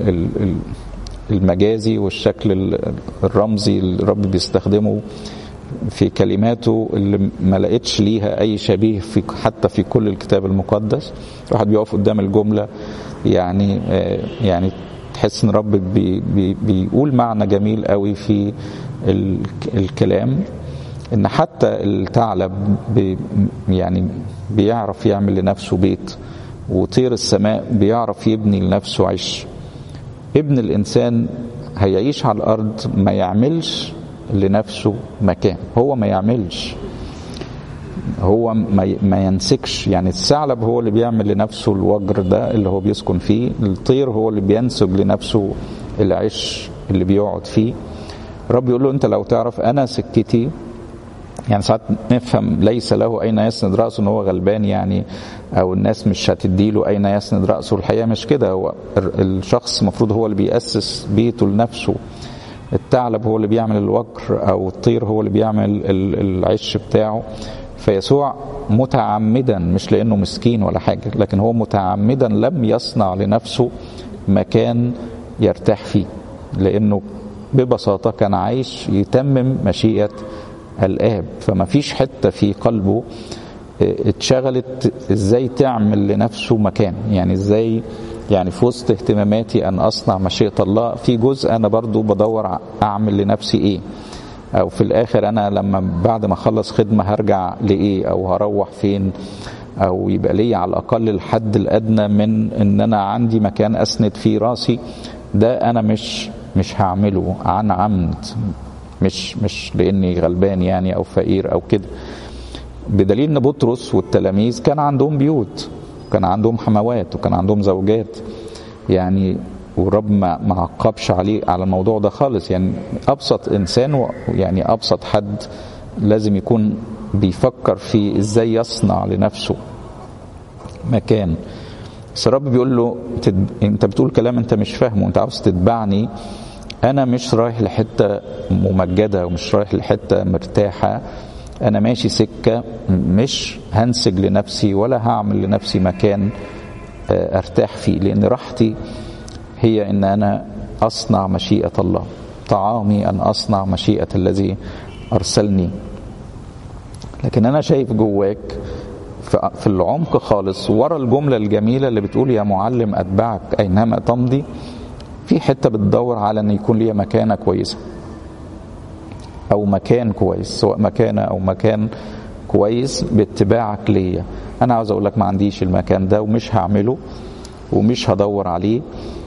المجازي والشكل الرمزي اللي الرب بيستخدمه في كلماته اللي ما لقيتش ليها اي شبيه في حتى في كل الكتاب المقدس الواحد بيقف قدام الجمله يعني يعني تحس ان الرب بي بي بيقول معنى جميل قوي في الكلام ان حتى الثعلب بي يعني بيعرف يعمل لنفسه بيت وطير السماء بيعرف يبني لنفسه عيش ابن الانسان هيعيش على الارض ما يعملش لنفسه مكان هو ما يعملش هو ما ما ينسكش يعني الثعلب هو اللي بيعمل لنفسه الوجر ده اللي هو بيسكن فيه الطير هو اللي بينسج لنفسه العش اللي بيقعد فيه رب يقول له انت لو تعرف انا سكتي يعني ساعات نفهم ليس له اين يسند راسه ان هو غلبان يعني او الناس مش هتديله اين يسند راسه الحقيقه مش كده هو الشخص المفروض هو اللي بيأسس بيته لنفسه الثعلب هو اللي بيعمل الوكر او الطير هو اللي بيعمل العش بتاعه فيسوع متعمدا مش لانه مسكين ولا حاجه لكن هو متعمدا لم يصنع لنفسه مكان يرتاح فيه لانه ببساطه كان عايش يتمم مشيئه الاب فما فيش حته في قلبه اتشغلت ازاي تعمل لنفسه مكان يعني ازاي يعني في وسط اهتماماتي ان اصنع مشيئه الله في جزء انا برضو بدور اعمل لنفسي ايه او في الاخر انا لما بعد ما اخلص خدمه هرجع لايه او هروح فين او يبقى لي على الاقل الحد الادنى من ان انا عندي مكان اسند فيه راسي ده انا مش مش هعمله عن عمد مش مش لاني غلبان يعني او فقير او كده بدليل ان بطرس والتلاميذ كان عندهم بيوت كان عندهم حموات وكان عندهم زوجات يعني والرب ما ما عقبش عليه على الموضوع ده خالص يعني ابسط انسان يعني ابسط حد لازم يكون بيفكر في ازاي يصنع لنفسه مكان بس الرب بيقول له تد... انت بتقول كلام انت مش فاهمه انت عاوز تتبعني انا مش رايح لحته ممجده ومش رايح لحته مرتاحه انا ماشي سكه مش هنسج لنفسي ولا هعمل لنفسي مكان ارتاح فيه لان راحتي هي ان انا اصنع مشيئه الله طعامي ان اصنع مشيئه الذي ارسلني لكن انا شايف جواك في العمق خالص ورا الجمله الجميله اللي بتقول يا معلم اتبعك اينما تمضي في حته بتدور على ان يكون ليها مكانه كويسه او مكان كويس سواء مكانه او مكان كويس باتباعك ليا انا عاوز اقول لك ما عنديش المكان ده ومش هعمله ومش هدور عليه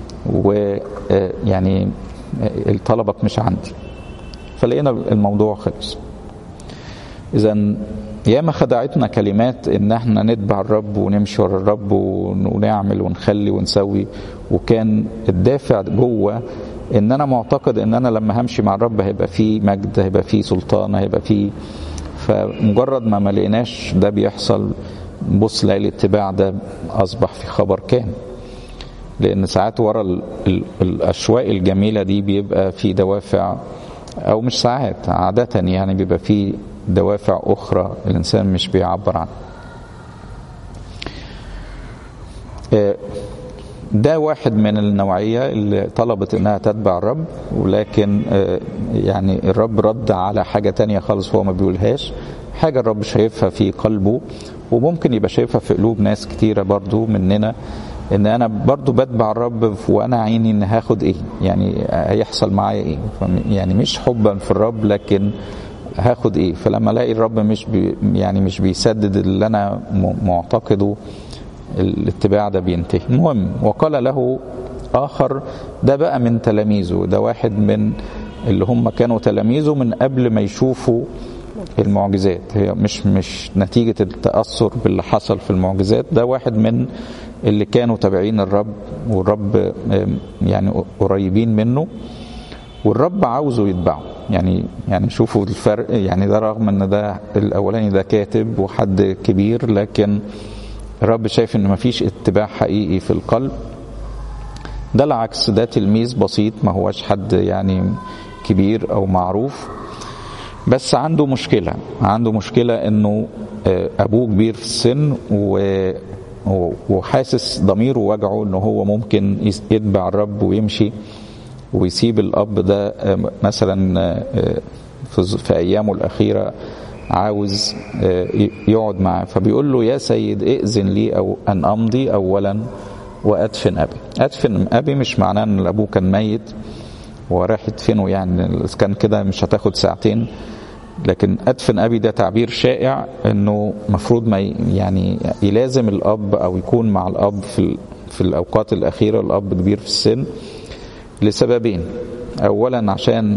ويعني طلبك مش عندي فلقينا الموضوع خلص اذا ياما خدعتنا كلمات ان احنا نتبع الرب ونمشي ورا الرب ونعمل ونخلي ونسوي وكان الدافع جوه ان انا معتقد ان انا لما همشي مع الرب هيبقى فيه مجد هيبقى فيه سلطان هيبقى فيه فمجرد ما ما لقيناش ده بيحصل بص لاقي الاتباع ده اصبح في خبر كان لان ساعات ورا ال ال الاشواق الجميله دي بيبقى في دوافع او مش ساعات عاده يعني بيبقى في دوافع اخرى الانسان مش بيعبر عنها ده واحد من النوعية اللي طلبت انها تتبع الرب ولكن يعني الرب رد على حاجة تانية خالص هو ما بيقولهاش حاجة الرب شايفها في قلبه وممكن يبقى شايفها في قلوب ناس كتيرة برضو مننا ان انا برضو بتبع الرب وانا عيني ان هاخد ايه يعني هيحصل معايا ايه يعني مش حبا في الرب لكن هاخد ايه فلما الاقي الرب مش بي يعني مش بيسدد اللي انا معتقده الاتباع ده بينتهي المهم وقال له آخر ده بقى من تلاميذه ده واحد من اللي هم كانوا تلاميذه من قبل ما يشوفوا المعجزات هي مش مش نتيجة التأثر باللي حصل في المعجزات ده واحد من اللي كانوا تابعين الرب والرب يعني قريبين منه والرب عاوزه يتبعه يعني يعني شوفوا الفرق يعني ده رغم ان ده الاولاني ده كاتب وحد كبير لكن الرب شايف ان مفيش اتباع حقيقي في القلب ده العكس ده تلميذ بسيط ما هوش حد يعني كبير او معروف بس عنده مشكلة عنده مشكلة انه ابوه كبير في السن و وحاسس ضميره وجعه انه هو ممكن يتبع الرب ويمشي ويسيب الاب ده مثلا في ايامه الاخيره عاوز يقعد معاه فبيقول له يا سيد ائذن لي او ان امضي اولا وادفن ابي ادفن ابي مش معناه ان ابوه كان ميت وراح يدفنه يعني كان كده مش هتاخد ساعتين لكن ادفن ابي ده تعبير شائع انه مفروض ما يعني يلازم الاب او يكون مع الاب في في الاوقات الاخيره الاب كبير في السن لسببين اولا عشان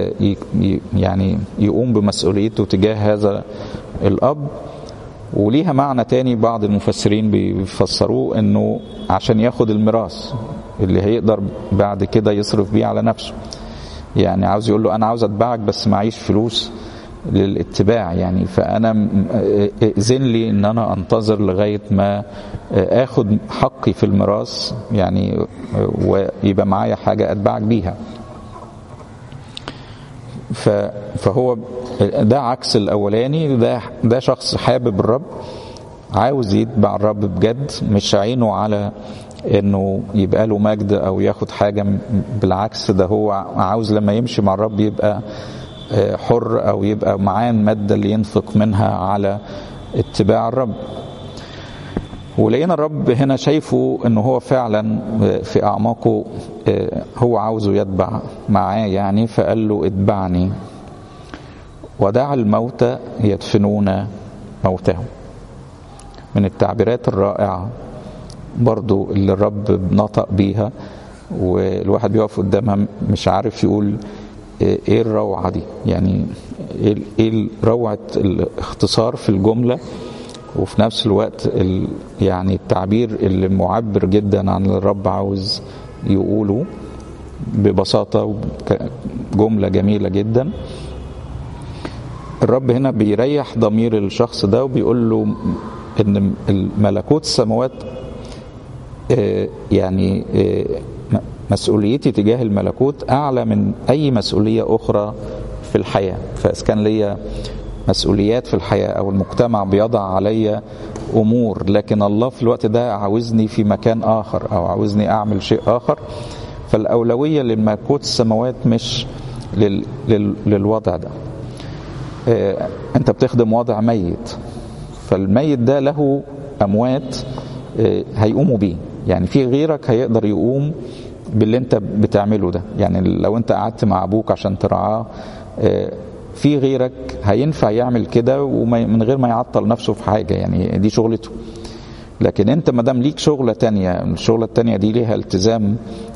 يعني يقوم بمسؤوليته تجاه هذا الاب وليها معنى تاني بعض المفسرين بيفسروه انه عشان ياخد الميراث اللي هيقدر بعد كده يصرف بيه على نفسه يعني عاوز يقول له انا عاوز اتبعك بس معيش فلوس للاتباع يعني فانا ائذن لي ان انا انتظر لغايه ما اخد حقي في الميراث يعني ويبقى معايا حاجه اتبعك بيها فهو ده عكس الاولاني ده ده شخص حابب الرب عاوز يتبع الرب بجد مش عينه على انه يبقى له مجد او ياخد حاجه بالعكس ده هو عاوز لما يمشي مع الرب يبقى حر او يبقى معاه الماده اللي ينفق منها على اتباع الرب ولقينا الرب هنا شايفه انه هو فعلا في اعماقه هو عاوزه يتبع معاه يعني فقال له اتبعني ودع الموتى يدفنون موتهم من التعبيرات الرائعة برضو اللي الرب نطق بيها والواحد بيقف قدامها مش عارف يقول ايه الروعة دي يعني ايه روعة الاختصار في الجملة وفي نفس الوقت يعني التعبير اللي معبر جدا عن الرب عاوز يقوله ببساطة جملة جميلة جدا الرب هنا بيريح ضمير الشخص ده وبيقول له ان ملكوت السماوات يعني مسؤوليتي تجاه الملكوت اعلى من اي مسؤوليه اخرى في الحياه فاذا كان ليا مسؤوليات في الحياه او المجتمع بيضع عليا امور لكن الله في الوقت ده عاوزني في مكان اخر او عاوزني اعمل شيء اخر فالاولويه للملكوت السماوات مش لل لل للوضع ده انت بتخدم وضع ميت فالميت ده له اموات هيقوموا بيه يعني في غيرك هيقدر يقوم باللي انت بتعمله ده يعني لو انت قعدت مع ابوك عشان ترعاه في غيرك هينفع يعمل كده ومن غير ما يعطل نفسه في حاجه يعني دي شغلته لكن انت ما دام ليك شغله تانية الشغله التانية دي ليها التزام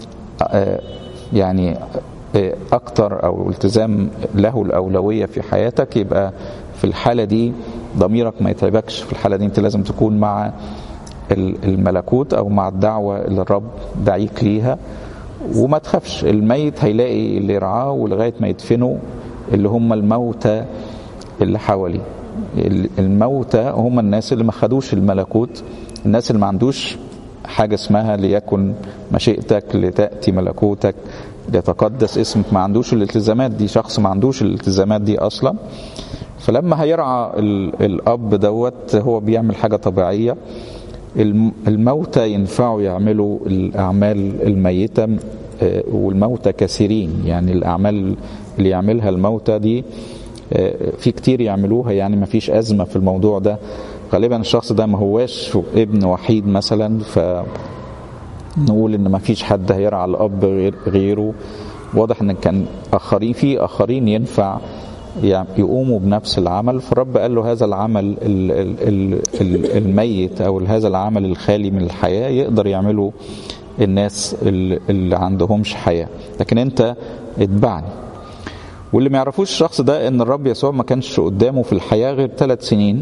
يعني اكتر او التزام له الاولويه في حياتك يبقى في الحاله دي ضميرك ما يتعبكش في الحاله دي انت لازم تكون مع الملكوت او مع الدعوه اللي الرب دعيك ليها وما تخافش الميت هيلاقي اللي يرعاه ولغايه ما يدفنوا اللي هم الموتى اللي حواليه الموتى هم الناس اللي ما خدوش الملكوت الناس اللي ما عندوش حاجة اسمها ليكن مشيئتك لتأتي ملكوتك ليتقدس اسمك ما عندوش الالتزامات دي شخص ما عندوش الالتزامات دي أصلا فلما هيرعى الأب دوت هو بيعمل حاجة طبيعية الموتى ينفعوا يعملوا الأعمال الميتة والموتى كثيرين يعني الأعمال اللي يعملها الموتى دي في كتير يعملوها يعني ما فيش أزمة في الموضوع ده غالبا الشخص ده ما هواش ابن وحيد مثلا فنقول ان ما فيش حد هيرعى الاب غير غيره واضح ان كان اخرين في اخرين ينفع يقوموا بنفس العمل فالرب قال له هذا العمل الميت او هذا العمل الخالي من الحياه يقدر يعمله الناس اللي عندهمش حياه لكن انت اتبعني واللي ما يعرفوش الشخص ده ان الرب يسوع ما كانش قدامه في الحياه غير ثلاث سنين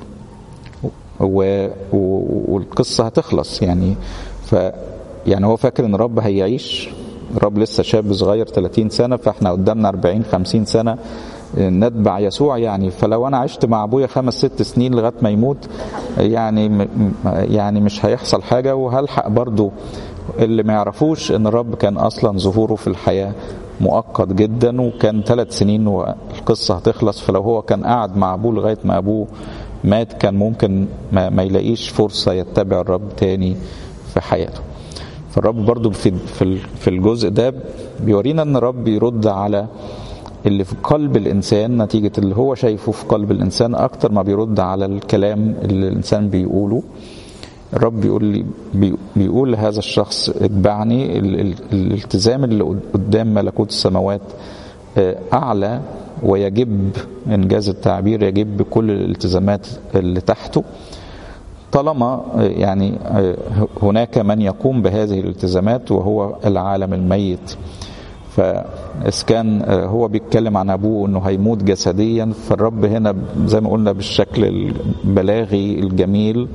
و... و... والقصه هتخلص يعني ف يعني هو فاكر ان الرب هيعيش الرب لسه شاب صغير 30 سنه فاحنا قدامنا 40 50 سنه نتبع يسوع يعني فلو انا عشت مع ابويا خمس ست سنين لغايه ما يموت يعني يعني مش هيحصل حاجه وهلحق برضو اللي ما يعرفوش ان الرب كان اصلا ظهوره في الحياه مؤقت جدا وكان ثلاث سنين والقصه هتخلص فلو هو كان قاعد مع ابوه لغايه ما ابوه مات كان ممكن ما, ما يلاقيش فرصه يتبع الرب تاني في حياته فالرب برضو في في الجزء ده بيورينا ان الرب يرد على اللي في قلب الانسان نتيجه اللي هو شايفه في قلب الانسان اكتر ما بيرد على الكلام اللي الانسان بيقوله الرب بيقول لي بيقول لهذا الشخص اتبعني الالتزام اللي قدام ملكوت السماوات اعلى ويجب انجاز التعبير يجب كل الالتزامات اللي تحته طالما يعني هناك من يقوم بهذه الالتزامات وهو العالم الميت فإذا كان هو بيتكلم عن أبوه أنه هيموت جسديا فالرب هنا زي ما قلنا بالشكل البلاغي الجميل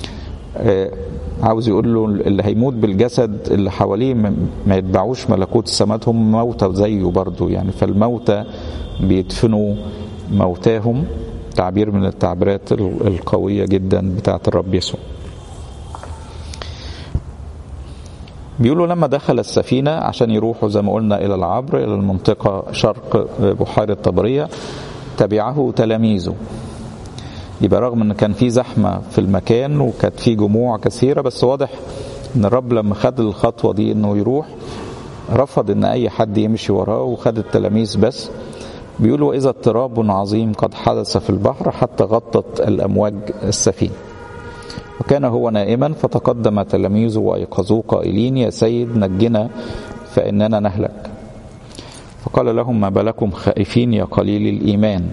عاوز يقول له اللي هيموت بالجسد اللي حواليه ما يتبعوش ملكوت السماوات هم موتى زيه برضه يعني فالموتى بيدفنوا موتاهم تعبير من التعبيرات القوية جدا بتاعت الرب يسوع بيقولوا لما دخل السفينة عشان يروحوا زي ما قلنا إلى العبر إلى المنطقة شرق بحيرة طبرية تبعه تلاميذه يبقى رغم ان كان في زحمه في المكان وكانت في جموع كثيره بس واضح ان الرب لما خد الخطوه دي انه يروح رفض ان اي حد يمشي وراه وخد التلاميذ بس بيقولوا اذا اضطراب عظيم قد حدث في البحر حتى غطت الامواج السفينه وكان هو نائما فتقدم تلاميذه وايقظوه قائلين يا سيد نجنا فاننا نهلك فقال لهم ما بالكم خائفين يا قليل الايمان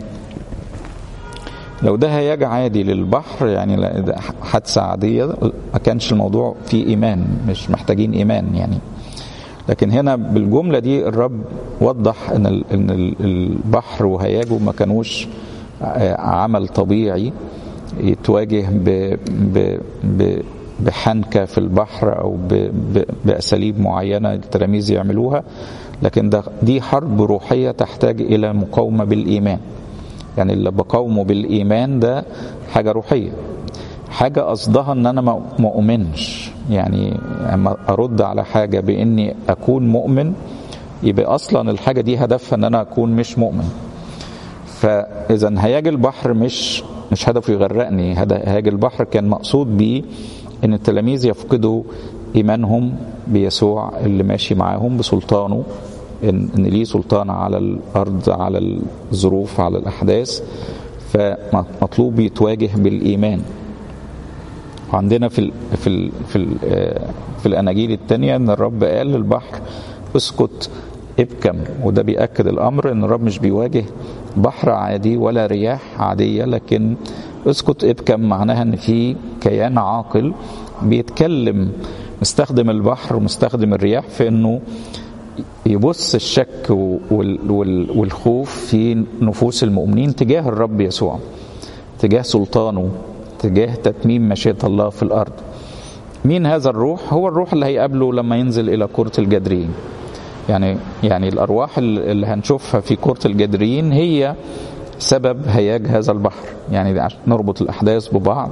لو ده هياج عادي للبحر يعني حادثة عادية ما كانش الموضوع فيه إيمان مش محتاجين إيمان يعني لكن هنا بالجملة دي الرب وضح إن إن البحر وهياجه ما كانوش عمل طبيعي يتواجه ب ب ب بحنكة في البحر أو ب ب بأساليب معينة التلاميذ يعملوها لكن ده دي حرب روحية تحتاج إلى مقاومة بالإيمان يعني اللي بقاومه بالايمان ده حاجه روحيه حاجه قصدها ان انا ما اؤمنش يعني اما ارد على حاجه باني اكون مؤمن يبقى اصلا الحاجه دي هدفها ان انا اكون مش مؤمن فاذا هياج البحر مش مش هدفه يغرقني هياج البحر كان مقصود بيه ان التلاميذ يفقدوا ايمانهم بيسوع اللي ماشي معاهم بسلطانه ان ان ليه سلطان على الارض على الظروف على الاحداث فمطلوب يتواجه بالايمان وعندنا في ال في ال في ال في الاناجيل الثانيه ان الرب قال للبحر اسكت ابكم وده بياكد الامر ان الرب مش بيواجه بحر عادي ولا رياح عاديه لكن اسكت ابكم معناها ان في كيان عاقل بيتكلم مستخدم البحر ومستخدم الرياح في انه يبص الشك والخوف في نفوس المؤمنين تجاه الرب يسوع تجاه سلطانه تجاه تتميم مشيئة الله في الأرض مين هذا الروح؟ هو الروح اللي هيقابله لما ينزل إلى كرة الجدرين يعني يعني الأرواح اللي هنشوفها في كرة الجدرين هي سبب هياج هذا البحر يعني عشان نربط الأحداث ببعض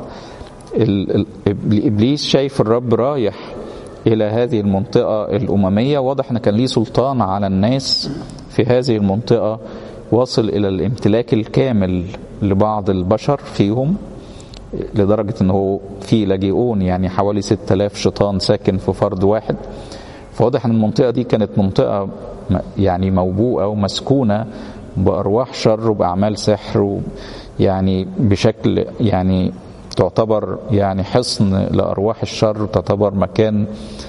إبليس شايف الرب رايح الى هذه المنطقه الامميه واضح ان كان ليه سلطان على الناس في هذه المنطقه واصل الى الامتلاك الكامل لبعض البشر فيهم لدرجه ان هو في لاجئون يعني حوالي 6000 شيطان ساكن في فرد واحد فواضح ان المنطقه دي كانت منطقه يعني موبوءه ومسكونه بارواح شر وباعمال سحر يعني بشكل يعني تعتبر يعني حصن لارواح الشر تعتبر مكان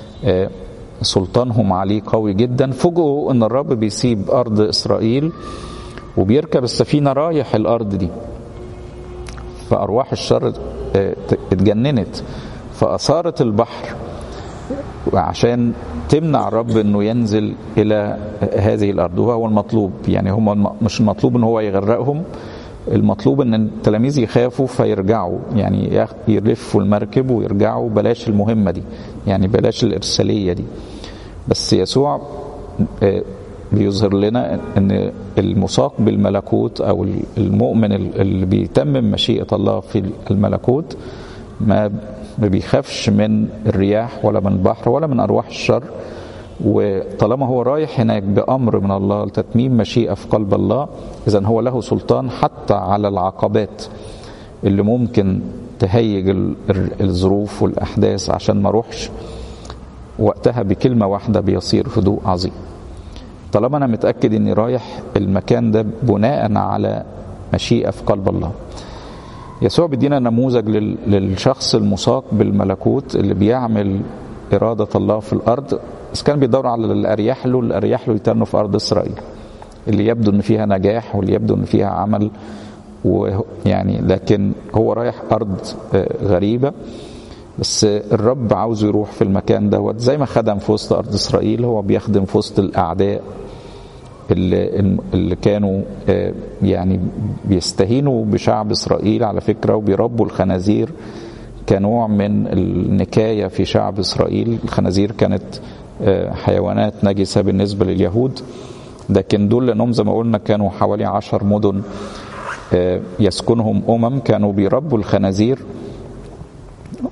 سلطانهم عليه قوي جدا فوجئوا ان الرب بيسيب ارض اسرائيل وبيركب السفينه رايح الارض دي فارواح الشر اتجننت فاثارت البحر عشان تمنع الرب انه ينزل الى هذه الارض وهو المطلوب يعني هم مش المطلوب ان هو يغرقهم المطلوب ان التلاميذ يخافوا فيرجعوا يعني يلفوا المركب ويرجعوا بلاش المهمه دي يعني بلاش الارساليه دي بس يسوع بيظهر لنا ان المساق بالملكوت او المؤمن اللي بيتمم مشيئه الله في الملكوت ما ما بيخافش من الرياح ولا من البحر ولا من ارواح الشر وطالما هو رايح هناك بامر من الله لتتميم مشيئه في قلب الله اذا هو له سلطان حتى على العقبات اللي ممكن تهيج الظروف والاحداث عشان ما اروحش وقتها بكلمه واحده بيصير هدوء عظيم طالما انا متاكد اني رايح المكان ده بناء على مشيئه في قلب الله يسوع بيدينا نموذج للشخص المساق بالملكوت اللي بيعمل إرادة الله في الأرض بس كان بيدور على الأرياح له الأرياح له يتنوا في أرض إسرائيل اللي يبدو إن فيها نجاح واللي يبدو إن فيها عمل ويعني لكن هو رايح أرض غريبة بس الرب عاوزه يروح في المكان دوت زي ما خدم في وسط أرض إسرائيل هو بيخدم في وسط الأعداء اللي, اللي كانوا يعني بيستهينوا بشعب إسرائيل على فكرة وبيربوا الخنازير كنوع من النكاية في شعب إسرائيل الخنازير كانت حيوانات نجسة بالنسبة لليهود لكن دول لأنهم زي ما قلنا كانوا حوالي عشر مدن يسكنهم أمم كانوا بيربوا الخنازير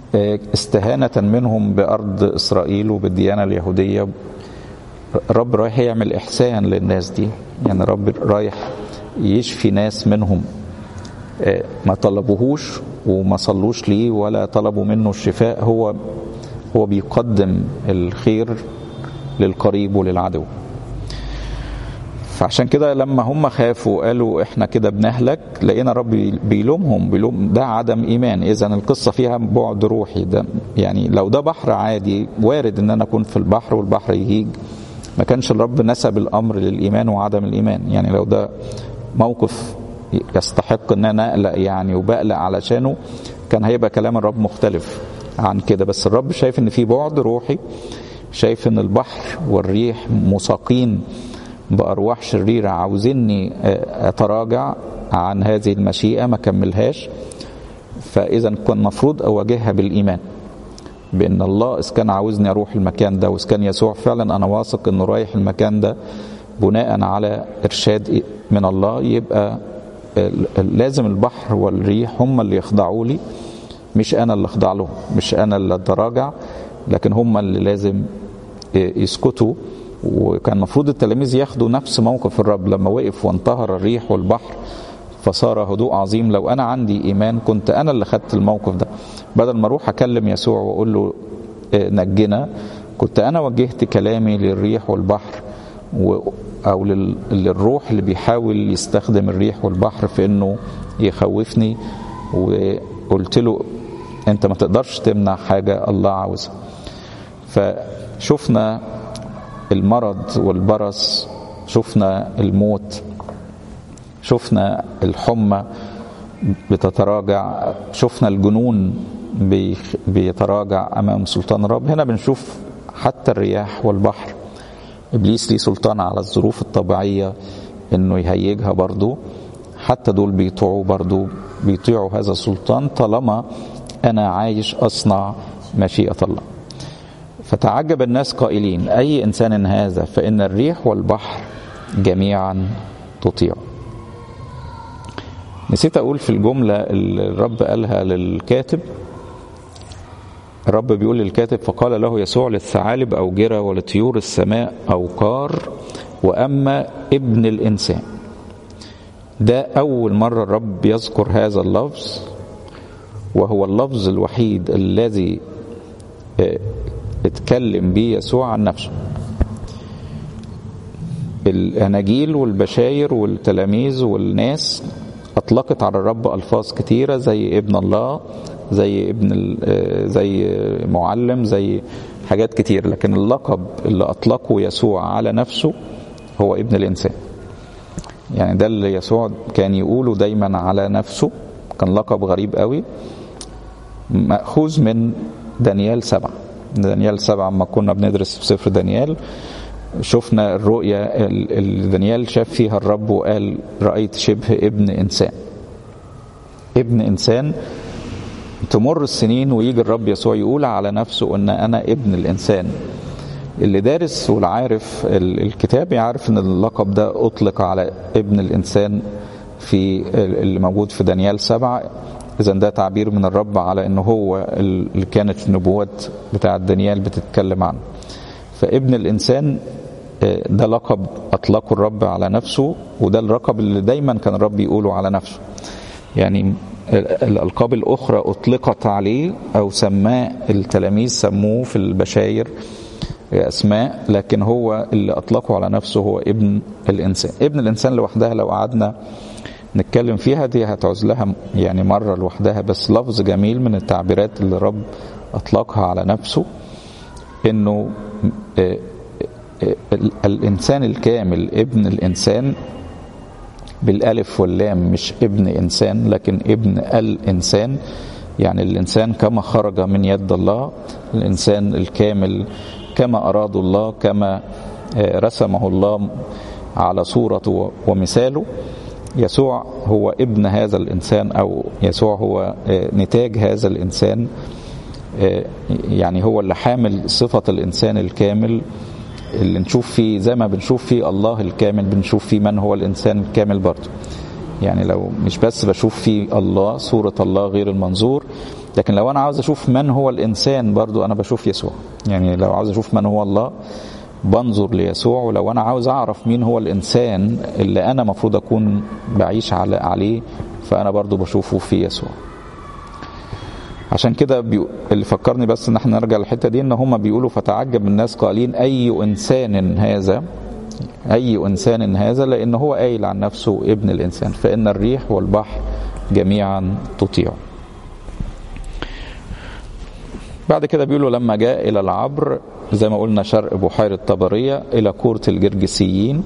استهانة منهم بأرض إسرائيل وبالديانة اليهودية الرب رايح يعمل إحسان للناس دي يعني رب رايح يشفي ناس منهم ما طلبوهوش وما صلوش ليه ولا طلبوا منه الشفاء هو هو بيقدم الخير للقريب وللعدو فعشان كده لما هم خافوا قالوا احنا كده بنهلك لقينا رب بيلومهم بيلوم ده عدم ايمان اذا القصه فيها بعد روحي ده يعني لو ده بحر عادي وارد ان انا اكون في البحر والبحر يهيج ما كانش الرب نسب الامر للايمان وعدم الايمان يعني لو ده موقف يستحق ان انا اقلق يعني وبقلق علشانه كان هيبقى كلام الرب مختلف عن كده بس الرب شايف ان في بعد روحي شايف ان البحر والريح مساقين بارواح شريره عاوزيني اتراجع عن هذه المشيئه ما كملهاش فاذا كان المفروض اواجهها بالايمان بان الله اذا كان عاوزني اروح المكان ده واذا كان يسوع فعلا انا واثق انه رايح المكان ده بناء على ارشاد من الله يبقى لازم البحر والريح هم اللي يخضعوا لي مش انا اللي اخضع لهم مش انا اللي اتراجع لكن هم اللي لازم يسكتوا وكان المفروض التلاميذ ياخدوا نفس موقف الرب لما وقف وانتهر الريح والبحر فصار هدوء عظيم لو انا عندي ايمان كنت انا اللي خدت الموقف ده بدل ما اروح اكلم يسوع واقول له نجنا كنت انا وجهت كلامي للريح والبحر و او للروح اللي بيحاول يستخدم الريح والبحر في انه يخوفني وقلت له انت ما تقدرش تمنع حاجه الله عاوزها فشفنا المرض والبرص شفنا الموت شفنا الحمى بتتراجع شفنا الجنون بيتراجع امام سلطان الرب هنا بنشوف حتى الرياح والبحر ابليس ليه سلطان على الظروف الطبيعيه انه يهيجها برضو حتى دول بيطيعوا برضو بيطيعوا هذا السلطان طالما انا عايش اصنع مشيئه الله فتعجب الناس قائلين اي انسان هذا فان الريح والبحر جميعا تطيع نسيت اقول في الجمله اللي الرب قالها للكاتب الرب بيقول للكاتب فقال له يسوع للثعالب أوجرة ولطيور السماء أوقار وأما ابن الإنسان ده أول مرة الرب يذكر هذا اللفظ وهو اللفظ الوحيد الذي اتكلم به يسوع عن نفسه الأناجيل والبشاير والتلاميذ والناس أطلقت على الرب ألفاظ كتيرة زي ابن الله زي ابن زي معلم زي حاجات كتير لكن اللقب اللي اطلقه يسوع على نفسه هو ابن الانسان يعني ده اللي يسوع كان يقوله دايما على نفسه كان لقب غريب قوي مأخوذ من دانيال سبعة دانيال سبعة لما كنا بندرس في سفر دانيال شفنا الرؤية اللي دانيال شاف فيها الرب وقال رأيت شبه ابن إنسان ابن إنسان تمر السنين ويجي الرب يسوع يقول على نفسه ان انا ابن الانسان اللي دارس والعارف الكتاب يعرف ان اللقب ده اطلق على ابن الانسان في اللي موجود في دانيال سبعة اذا ده تعبير من الرب على ان هو اللي كانت النبوات بتاعه دانيال بتتكلم عنه فابن الانسان ده لقب اطلقه الرب على نفسه وده اللقب اللي دايما كان الرب يقوله على نفسه يعني الألقاب الأخرى أطلقت عليه أو سماه التلاميذ سموه في البشاير أسماء لكن هو اللي أطلقه على نفسه هو ابن الإنسان ابن الإنسان لوحدها لو قعدنا نتكلم فيها دي هتعوز لها يعني مرة لوحدها بس لفظ جميل من التعبيرات اللي الرب أطلقها على نفسه إنه الإنسان الكامل ابن الإنسان بالالف واللام مش ابن انسان لكن ابن الانسان يعني الانسان كما خرج من يد الله الانسان الكامل كما اراد الله كما رسمه الله على صورته ومثاله يسوع هو ابن هذا الانسان او يسوع هو نتاج هذا الانسان يعني هو اللي حامل صفه الانسان الكامل اللي نشوف فيه زي ما بنشوف فيه الله الكامل بنشوف فيه من هو الانسان الكامل برضه يعني لو مش بس بشوف فيه الله صورة الله غير المنظور لكن لو انا عاوز اشوف من هو الانسان برضو انا بشوف يسوع يعني لو عاوز اشوف من هو الله بنظر ليسوع ولو انا عاوز اعرف مين هو الانسان اللي انا مفروض اكون بعيش على عليه فانا برضو بشوفه في يسوع عشان كده بيو... اللي فكرني بس ان احنا نرجع للحته دي ان هم بيقولوا فتعجب الناس قائلين اي انسان هذا اي انسان هذا لان هو قايل عن نفسه ابن الانسان فان الريح والبحر جميعا تطيعه بعد كده بيقولوا لما جاء الى العبر زي ما قلنا شرق بحيره طبريه الى كوره الجرجسيين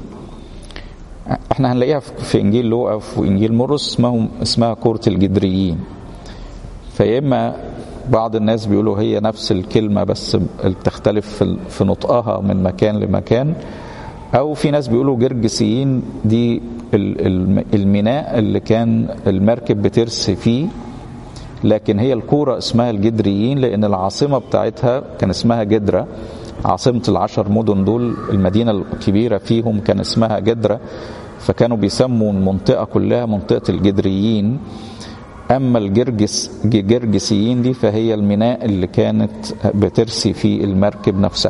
احنا هنلاقيها في انجيل لوقا وانجيل مرقس اسمهم اسمها كوره الجدريين فيا اما بعض الناس بيقولوا هي نفس الكلمه بس بتختلف في نطقها من مكان لمكان او في ناس بيقولوا جرجسيين دي الميناء اللي كان المركب بترسي فيه لكن هي الكورة اسمها الجدريين لأن العاصمة بتاعتها كان اسمها جدرة عاصمة العشر مدن دول المدينة الكبيرة فيهم كان اسمها جدرة فكانوا بيسموا المنطقة كلها منطقة الجدريين أما الجرجس جرجسيين دي فهي الميناء اللي كانت بترسي فيه المركب نفسها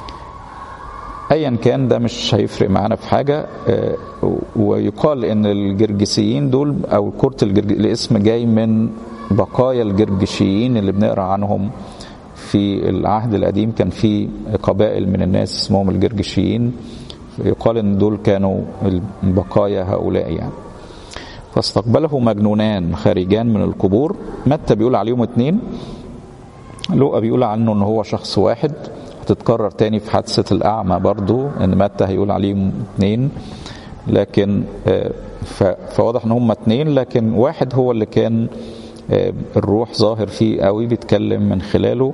ايا كان ده مش هيفرق معانا في حاجه ويقال ان الجرجسيين دول او كره الجرج... الاسم جاي من بقايا الجرجشيين اللي بنقرا عنهم في العهد القديم كان في قبائل من الناس اسمهم الجرجشيين يقال ان دول كانوا بقايا هؤلاء يعني فاستقبله مجنونان خارجان من القبور متى بيقول عليهم اتنين لوقا بيقول عنه ان هو شخص واحد هتتكرر تاني في حادثة الأعمى برضو إن متى هيقول عليهم اتنين لكن فواضح إن هم اتنين لكن واحد هو اللي كان الروح ظاهر فيه قوي بيتكلم من خلاله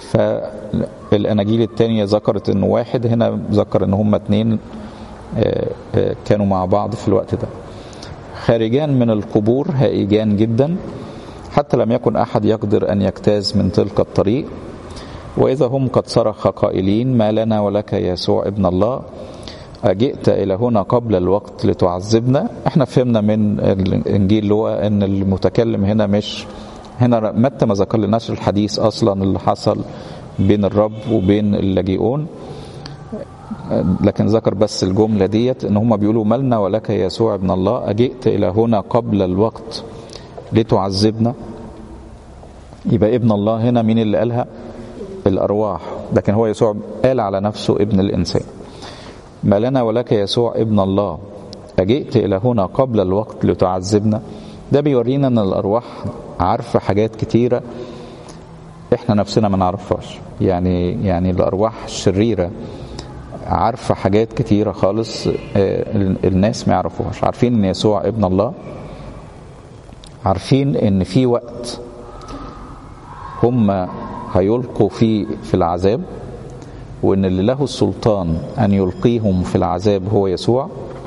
فالأناجيل التانية ذكرت إنه واحد هنا ذكر إن هم اتنين كانوا مع بعض في الوقت ده خارجان من القبور هائجان جدا حتى لم يكن أحد يقدر أن يجتاز من تلك الطريق وإذا هم قد صرخ قائلين ما لنا ولك يسوع ابن الله أجئت إلى هنا قبل الوقت لتعذبنا احنا فهمنا من الإنجيل لوقا أن المتكلم هنا مش هنا متى ما ذكر لناش الحديث أصلا اللي حصل بين الرب وبين اللاجئون لكن ذكر بس الجملة ديت ان هم بيقولوا مالنا ولك يسوع ابن الله أجئت إلى هنا قبل الوقت لتعذبنا يبقى ابن الله هنا مين اللي قالها الأرواح لكن هو يسوع قال على نفسه ابن الإنسان ما لنا ولك يسوع ابن الله أجئت إلى هنا قبل الوقت لتعذبنا ده بيورينا أن الأرواح عارفة حاجات كتيرة إحنا نفسنا ما نعرفهاش يعني يعني الأرواح الشريرة عارفة حاجات كتيرة خالص الناس ما يعرفوهاش عارفين أن يسوع ابن الله عارفين أن في وقت هم هيلقوا فيه في العذاب وان اللي له السلطان ان يلقيهم في العذاب هو يسوع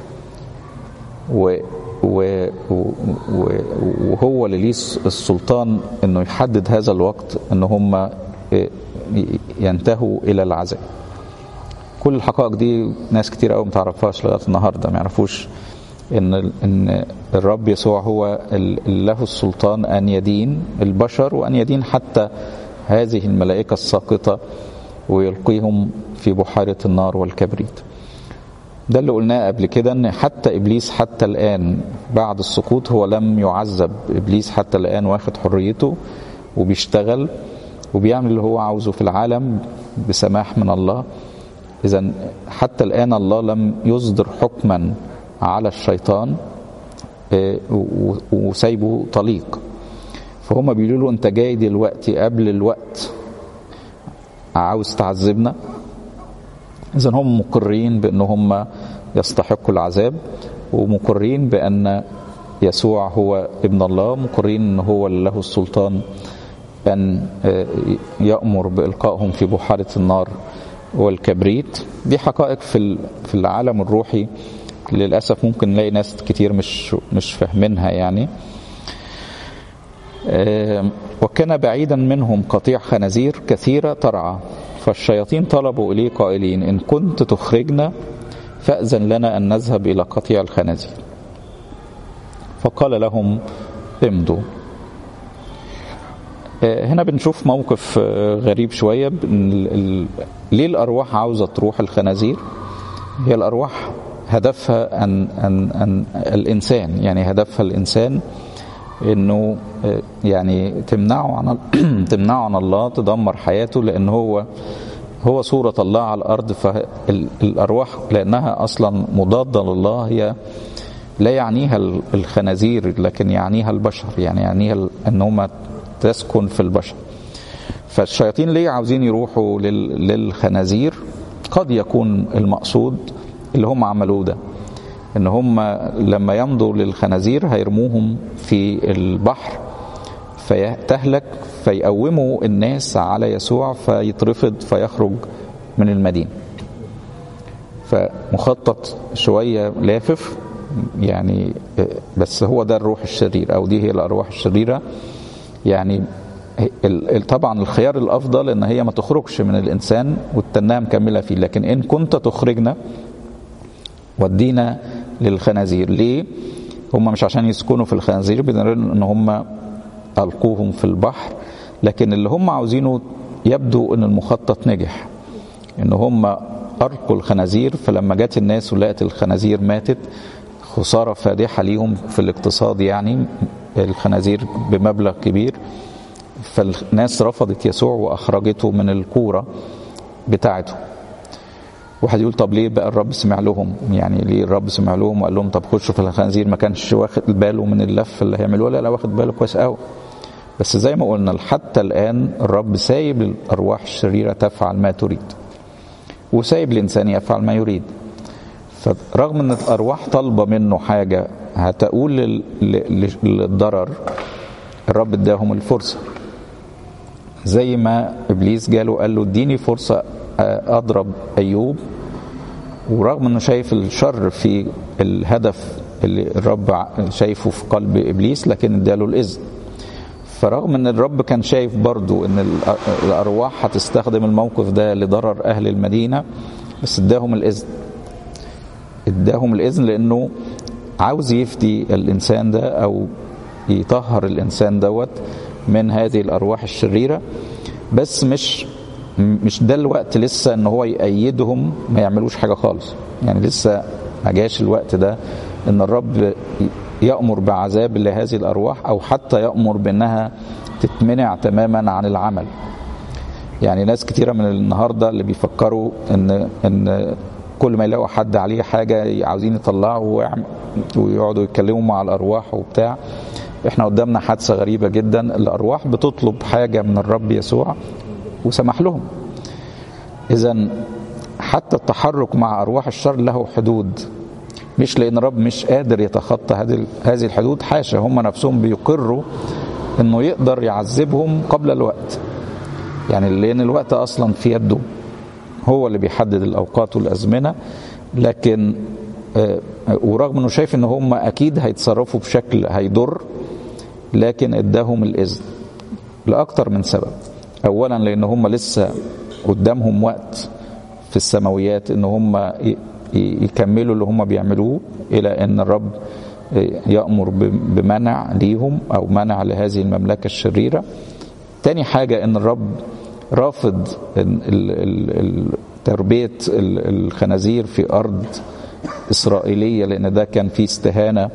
و و وهو اللي ليه السلطان انه يحدد هذا الوقت ان هم ينتهوا الى العذاب كل الحقائق دي ناس كتير قوي ما تعرفهاش لغايه النهارده ما يعرفوش ان ان الرب يسوع هو اللي له السلطان ان يدين البشر وان يدين حتى هذه الملائكة الساقطة ويلقيهم في بحيرة النار والكبريت ده اللي قلناه قبل كده ان حتى ابليس حتى الان بعد السقوط هو لم يعذب ابليس حتى الان واخد حريته وبيشتغل وبيعمل اللي هو عاوزه في العالم بسماح من الله اذا حتى الان الله لم يصدر حكما على الشيطان وسايبه طليق فهم بيقولوا له انت جاي دلوقتي قبل الوقت عاوز تعذبنا اذا هم مقرين بان هم يستحقوا العذاب ومقرين بان يسوع هو ابن الله مقرين ان هو اللي له السلطان ان يامر بالقائهم في بحيره النار والكبريت دي حقائق في في العالم الروحي للاسف ممكن نلاقي ناس كتير مش مش فاهمينها يعني وكان بعيدا منهم قطيع خنازير كثيرة ترعى فالشياطين طلبوا إليه قائلين إن كنت تخرجنا فأذن لنا أن نذهب إلى قطيع الخنازير فقال لهم امضوا هنا بنشوف موقف غريب شوية ليه الأرواح عاوزة تروح الخنازير هي الأرواح هدفها أن, أن, أن الإنسان يعني هدفها الإنسان انه يعني تمنعه عن تمنعه عن الله تدمر حياته لان هو هو صورة الله على الأرض فالأرواح لأنها أصلا مضادة لله هي لا يعنيها الخنازير لكن يعنيها البشر يعني يعنيها أن هم تسكن في البشر فالشياطين ليه عاوزين يروحوا للخنازير قد يكون المقصود اللي هم عملوه ده ان هم لما يمضوا للخنازير هيرموهم في البحر فيتهلك فيقوموا الناس على يسوع فيترفض فيخرج من المدينه فمخطط شويه لافف يعني بس هو ده الروح الشرير او دي هي الارواح الشريره يعني طبعا الخيار الافضل ان هي ما تخرجش من الانسان وتتنها مكمله فيه لكن ان كنت تخرجنا ودينا للخنازير ليه هم مش عشان يسكنوا في الخنازير بنرن ان هم القوهم في البحر لكن اللي هم عاوزينه يبدو ان المخطط نجح ان هم ارقوا الخنازير فلما جت الناس ولقت الخنازير ماتت خساره فادحه ليهم في الاقتصاد يعني الخنازير بمبلغ كبير فالناس رفضت يسوع واخرجته من الكوره بتاعته واحد يقول طب ليه بقى الرب سمع لهم يعني ليه الرب سمع لهم وقال لهم طب خشوا في الخنازير ما كانش واخد باله من اللف اللي هيعملوه لا لا واخد باله كويس قوي بس زي ما قلنا حتى الان الرب سايب الارواح الشريره تفعل ما تريد وسايب الانسان يفعل ما يريد فرغم ان الارواح طالبه منه حاجه هتقول للضرر الرب اداهم الفرصه زي ما ابليس جاله قال له اديني فرصه اضرب ايوب ورغم انه شايف الشر في الهدف اللي الرب شايفه في قلب ابليس لكن اداله الاذن فرغم ان الرب كان شايف برضو ان الارواح هتستخدم الموقف ده لضرر اهل المدينه بس اداهم الاذن اداهم الاذن لانه عاوز يفدي الانسان ده او يطهر الانسان دوت من هذه الارواح الشريره بس مش مش ده الوقت لسه ان هو يأيدهم ما يعملوش حاجه خالص يعني لسه ما جاش الوقت ده ان الرب يأمر بعذاب لهذه الارواح او حتى يأمر بانها تتمنع تماما عن العمل يعني ناس كتيره من النهارده اللي بيفكروا ان ان كل ما يلاقوا حد عليه حاجه عاوزين يطلعوا ويقعدوا يتكلموا مع الارواح وبتاع احنا قدامنا حادثه غريبه جدا الارواح بتطلب حاجه من الرب يسوع وسمح لهم اذا حتى التحرك مع ارواح الشر له حدود مش لان الرب مش قادر يتخطى هذه هذه الحدود حاشا هم نفسهم بيقروا انه يقدر يعذبهم قبل الوقت يعني لان الوقت اصلا في يده هو اللي بيحدد الاوقات والازمنه لكن ورغم انه شايف ان هم اكيد هيتصرفوا بشكل هيضر لكن اداهم الاذن لاكثر من سبب اولا لان هم لسه قدامهم وقت في السماويات ان هم يكملوا اللي هم بيعملوه الى ان الرب يامر بمنع ليهم او منع لهذه المملكه الشريره تاني حاجه ان الرب رافض تربيه الخنازير في ارض اسرائيليه لان ده كان فيه استهانه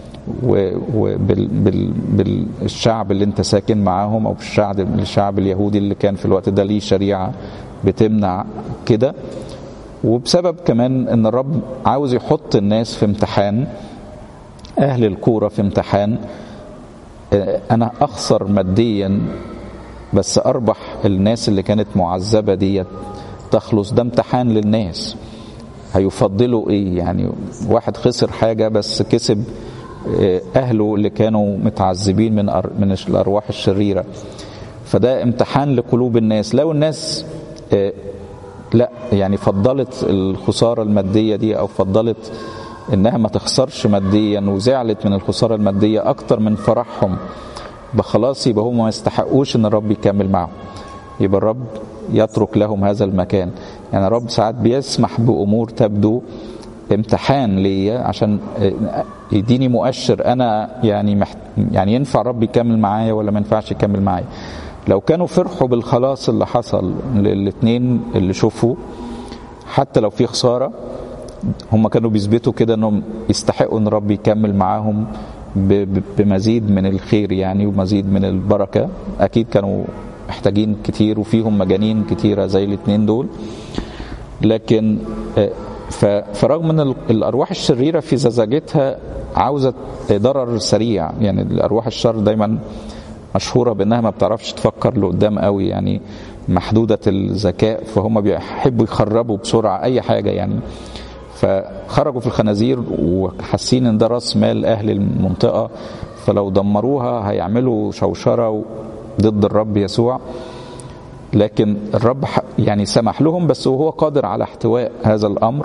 وبالشعب اللي انت ساكن معاهم او بالشعب الشعب اليهودي اللي كان في الوقت ده ليه شريعه بتمنع كده وبسبب كمان ان الرب عاوز يحط الناس في امتحان اهل الكوره في امتحان انا اخسر ماديا بس اربح الناس اللي كانت معذبه ديت تخلص ده امتحان للناس هيفضلوا ايه يعني واحد خسر حاجه بس كسب اهله اللي كانوا متعذبين من من الارواح الشريره فده امتحان لقلوب الناس لو الناس لا يعني فضلت الخساره الماديه دي او فضلت انها ما تخسرش ماديا وزعلت من الخساره الماديه اكتر من فرحهم بخلاص يبقى هم ما يستحقوش ان الرب يكمل معهم يبقى الرب يترك لهم هذا المكان يعني الرب ساعات بيسمح بامور تبدو امتحان ليا عشان يديني مؤشر انا يعني محت... يعني ينفع رب يكمل معايا ولا ما ينفعش يكمل معايا لو كانوا فرحوا بالخلاص اللي حصل للاتنين اللي شوفوا حتى لو في خساره هم كانوا بيثبتوا كده انهم يستحقوا ان رب يكمل معاهم بمزيد من الخير يعني ومزيد من البركه اكيد كانوا محتاجين كتير وفيهم مجانين كتيره زي الاثنين دول لكن فرغم ان الارواح الشريره في سذاجتها عاوزه ضرر سريع يعني الارواح الشر دايما مشهوره بانها ما بتعرفش تفكر لقدام قوي يعني محدوده الذكاء فهم بيحبوا يخربوا بسرعه اي حاجه يعني فخرجوا في الخنازير وحاسين ان ده راس مال اهل المنطقه فلو دمروها هيعملوا شوشره ضد الرب يسوع لكن الرب يعني سمح لهم بس وهو قادر على احتواء هذا الامر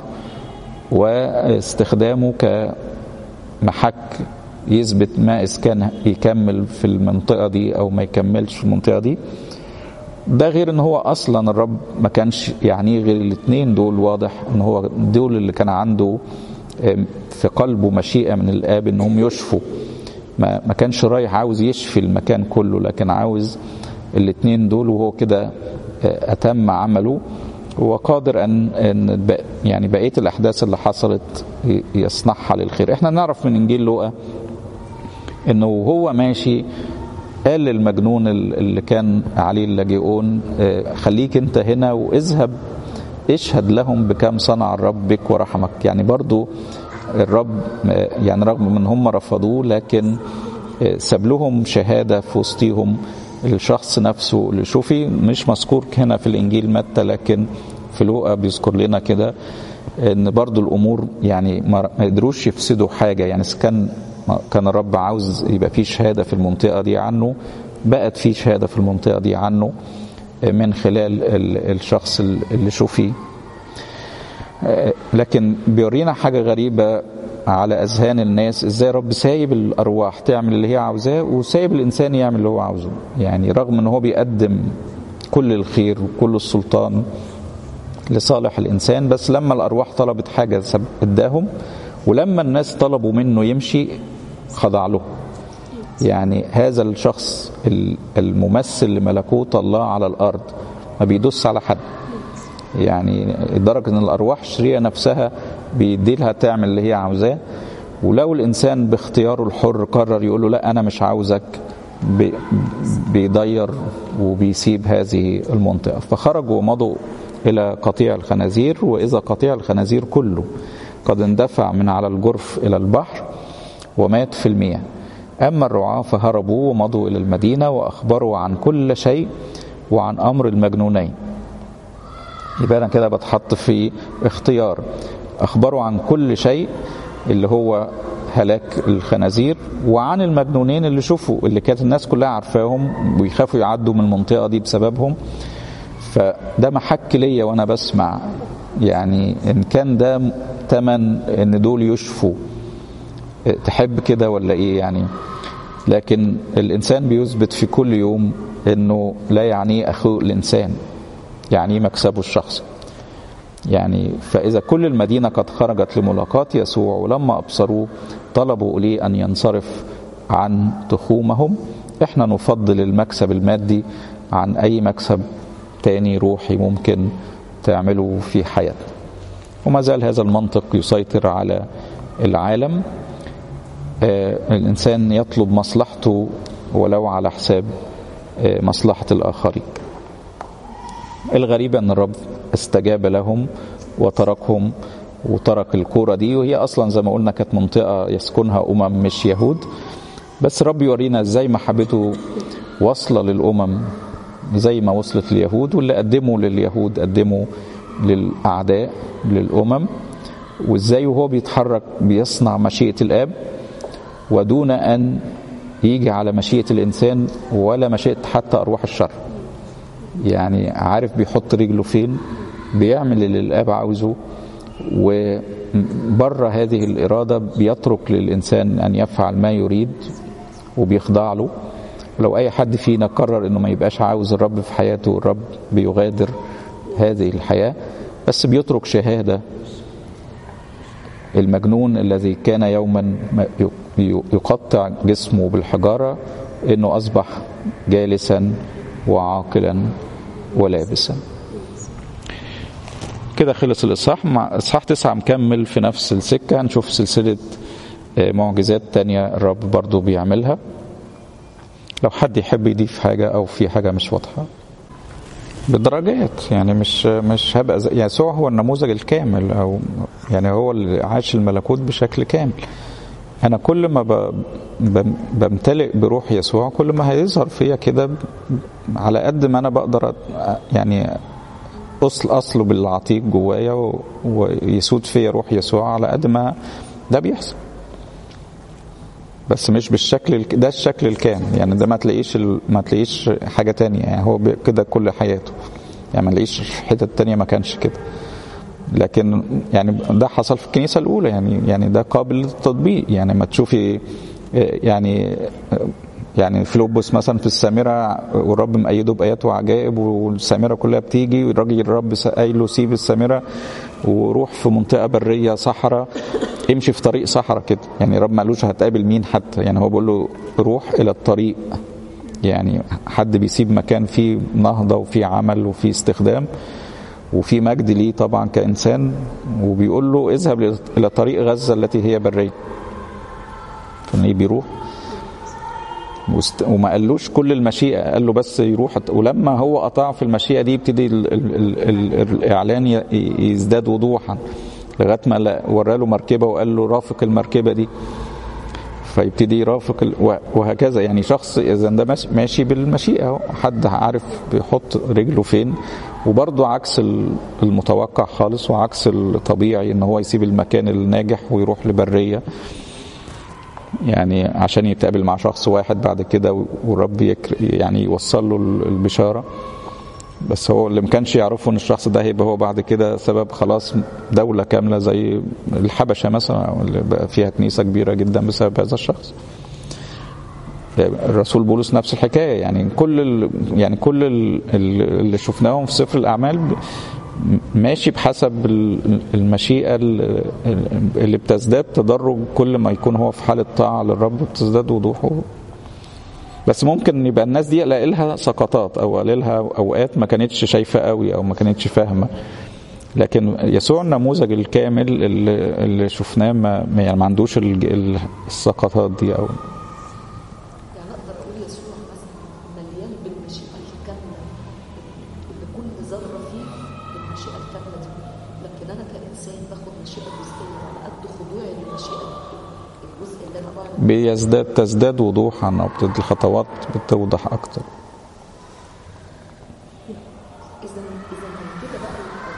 واستخدامه كمحك يثبت ما اذا كان يكمل في المنطقه دي او ما يكملش في المنطقه دي ده غير ان هو اصلا الرب ما كانش يعني غير الاثنين دول واضح ان هو دول اللي كان عنده في قلبه مشيئه من الاب انهم يشفوا ما ما كانش رايح عاوز يشفي المكان كله لكن عاوز الاثنين دول وهو كده اتم عمله هو قادر ان ان يعني بقيه الاحداث اللي حصلت يصنعها للخير احنا نعرف من انجيل لوقا انه وهو ماشي قال للمجنون اللي كان عليه اللاجئون خليك انت هنا واذهب اشهد لهم بكم صنع الرب بك ورحمك يعني برضو الرب يعني رغم من هم رفضوه لكن ساب لهم شهادة في وسطيهم الشخص نفسه اللي شوفي مش مذكور هنا في الإنجيل متى لكن في لوقا بيذكر لنا كده ان برضو الامور يعني ما قدروش يفسدوا حاجه يعني كان كان الرب عاوز يبقى في شهاده في المنطقه دي عنه بقت في شهاده في المنطقه دي عنه من خلال الشخص اللي شوفيه لكن بيورينا حاجه غريبه على اذهان الناس ازاي رب سايب الارواح تعمل اللي هي عاوزاه وسايب الانسان يعمل اللي هو عاوزه يعني رغم ان هو بيقدم كل الخير وكل السلطان لصالح الانسان بس لما الارواح طلبت حاجه اداهم ولما الناس طلبوا منه يمشي خضع له يعني هذا الشخص الممثل لملكوت الله على الارض ما بيدوس على حد يعني لدرجه ان الارواح الشريره نفسها بيدي لها تعمل اللي هي عاوزاه ولو الانسان باختياره الحر قرر يقول له لا انا مش عاوزك بيضير وبيسيب هذه المنطقه فخرجوا ومضوا الى قطيع الخنازير واذا قطيع الخنازير كله قد اندفع من على الجرف الى البحر ومات في المياه اما الرعاه فهربوا ومضوا الى المدينه واخبروا عن كل شيء وعن امر المجنونين يبقى انا كده بتحط في اختيار اخبروا عن كل شيء اللي هو هلاك الخنازير وعن المجنونين اللي شوفوا اللي كانت الناس كلها عارفاهم ويخافوا يعدوا من المنطقه دي بسببهم فده محك ليا وانا بسمع يعني ان كان ده تمن ان دول يشفوا تحب كده ولا ايه يعني لكن الانسان بيثبت في كل يوم انه لا يعنيه اخوه الانسان يعني مكسبه الشخصي يعني فإذا كل المدينة قد خرجت لملاقاة يسوع ولما أبصروه طلبوا إليه أن ينصرف عن تخومهم إحنا نفضل المكسب المادي عن أي مكسب تاني روحي ممكن تعمله في حياتنا وما زال هذا المنطق يسيطر على العالم آه الإنسان يطلب مصلحته ولو على حساب آه مصلحة الآخرين الغريب أن الرب استجاب لهم وتركهم وترك الكورة دي وهي أصلا زي ما قلنا كانت منطقة يسكنها أمم مش يهود بس رب يورينا ازاي محبته واصلة للأمم زي ما وصلت لليهود واللي قدموا لليهود قدموا للأعداء للأمم وازاي وهو بيتحرك بيصنع مشيئة الآب ودون أن يجي على مشيئة الإنسان ولا مشيئة حتى أرواح الشر يعني عارف بيحط رجله فين بيعمل اللي الاب عاوزه وبره هذه الاراده بيترك للانسان ان يفعل ما يريد وبيخضع له لو اي حد فينا قرر انه ما يبقاش عاوز الرب في حياته الرب بيغادر هذه الحياه بس بيترك شهاده المجنون الذي كان يوما يقطع جسمه بالحجاره انه اصبح جالسا وعاقلا ولابسا كده خلص الإصحاح مع إصحاح تسعة مكمل في نفس السكة هنشوف سلسلة معجزات تانية الرب برضو بيعملها لو حد يحب يضيف حاجة أو في حاجة مش واضحة بدرجات يعني مش مش هبقى يعني يسوع هو النموذج الكامل او يعني هو اللي عاش الملكوت بشكل كامل انا كل ما بمتلئ بروح يسوع كل ما هيظهر فيا كده على قد ما انا بقدر يعني اصل اصله بالعتيق جوايا ويسود فيا روح يسوع على قد ما ده بيحصل بس مش بالشكل ده الشكل الكامل يعني ده ما تلاقيش ما تلاقيش حاجه تانية يعني هو كده كل حياته يعني ما تلاقيش حتت تانية ما كانش كده لكن يعني ده حصل في الكنيسه الاولى يعني يعني ده قابل للتطبيق يعني ما تشوفي يعني يعني فيلبس مثلا في السامره والرب مأيده بآيات وعجائب والسامره كلها بتيجي والراجل الرب قايل له سيب السامره وروح في منطقه بريه صحراء امشي في طريق صحراء كده يعني الرب ما قالوش هتقابل مين حتى يعني هو بيقول له روح الى الطريق يعني حد بيسيب مكان فيه نهضه وفيه عمل وفيه استخدام وفي مجد ليه طبعا كانسان وبيقول له اذهب الى طريق غزه التي هي بريه فايه بيروح وما قالوش كل المشيئة قال له بس يروح ولما هو قطع في المشيئة دي يبتدي ال ال ال ال الإعلان يزداد وضوحا لغاية ما ورى له مركبة وقال له رافق المركبة دي فيبتدي يرافق وهكذا يعني شخص اذا ده ماشي بالمشيئه حد عارف بيحط رجله فين وبرضه عكس المتوقع خالص وعكس الطبيعي ان هو يسيب المكان الناجح ويروح لبريه يعني عشان يتقابل مع شخص واحد بعد كده والرب يعني يوصل له البشاره بس هو اللي ما كانش يعرفه ان الشخص ده هيبقى هو بعد كده سبب خلاص دوله كامله زي الحبشه مثلا اللي بقى فيها كنيسه كبيره جدا بسبب هذا الشخص الرسول بولس نفس الحكايه يعني كل ال يعني كل ال اللي شفناهم في سفر الاعمال ماشي بحسب المشيئه اللي بتزداد تدرج كل ما يكون هو في حاله طاعه للرب بتزداد وضوحه بس ممكن يبقى الناس دي الاقي لها سقطات او الاقي لها اوقات ما كانتش شايفه قوي او ما كانتش فاهمه لكن يسوع النموذج الكامل اللي, اللي شفناه ما يعني ما عندوش السقطات دي او يعني اقدر اقول يسوع مثلا مليان بالمشيئه الكامله اللي كل ذره فيه بالمشيئه الكامله دي لكن انا كانسان باخد مشيئه جزئيه على قد خضوعي للمشيئه الجزء اللي انا بعمله بيزداد تزداد وضوحا او بتدي الخطوات بتوضح اكتر اذا اذا من كده بقى يبقى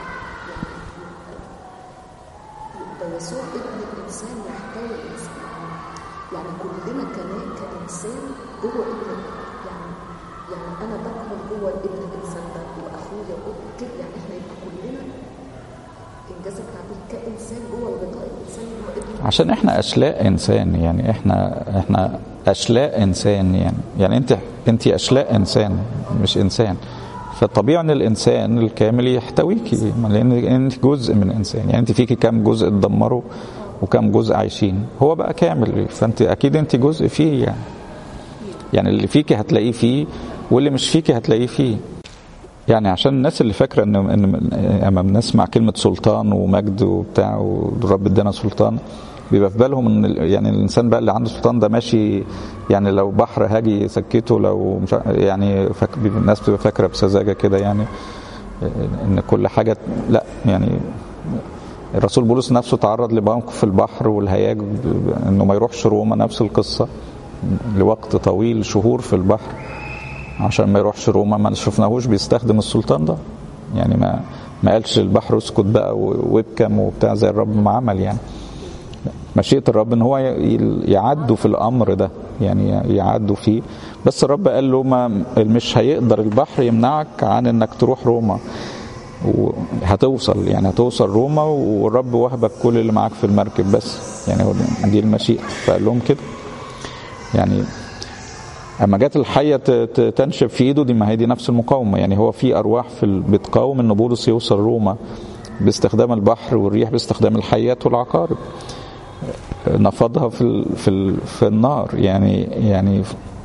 يبقى يسوع ابن الانسان يحتوي الانسان يعني كلنا كمان كانسان جوه ابن يعني يعني انا بكمل جوه ابن الانسان ده واخويا كده يعني احنا يبقى كلنا انجاز التعبير كانسان جوه الغطاء الانساني جوه ابن عشان احنا اشلاء انسان يعني احنا احنا اشلاء انسان يعني يعني انت انت اشلاء انسان مش انسان فالطبيعي ان الانسان الكامل يحتويكي لان انت جزء من انسان يعني انت فيكي كام جزء اتدمروا وكام جزء عايشين هو بقى كامل فانت اكيد انت جزء فيه يعني يعني اللي فيكي هتلاقيه فيه واللي مش فيكي هتلاقيه فيه يعني عشان الناس اللي فاكره ان ان اما بنسمع كلمه سلطان ومجد وبتاع والرب ادانا سلطان بيبقى في بالهم ان يعني الانسان بقى اللي عنده سلطان ده ماشي يعني لو بحر هاجي يسكته لو مش يعني فك الناس بتبقى فاكره بسذاجه كده يعني ان كل حاجه لا يعني الرسول بولس نفسه تعرض لموقف في البحر والهياج انه ما يروحش روما نفس القصه لوقت طويل شهور في البحر عشان ما يروحش روما ما شفناهوش بيستخدم السلطان ده يعني ما ما قالش البحر اسكت بقى وابكم وبتاع زي الرب ما عمل يعني مشيئة الرب ان هو يعدوا في الامر ده يعني يعدوا فيه بس الرب قال له ما مش هيقدر البحر يمنعك عن انك تروح روما وهتوصل يعني هتوصل روما والرب وهبك كل اللي معاك في المركب بس يعني هو دي المشيئة فقال لهم كده يعني اما جت الحيه تنشف في ايده دي ما هي دي نفس المقاومه يعني هو في ارواح في بتقاوم ان بولس يوصل روما باستخدام البحر والريح باستخدام الحيات والعقارب نفضها في ال في ال في النار يعني يعني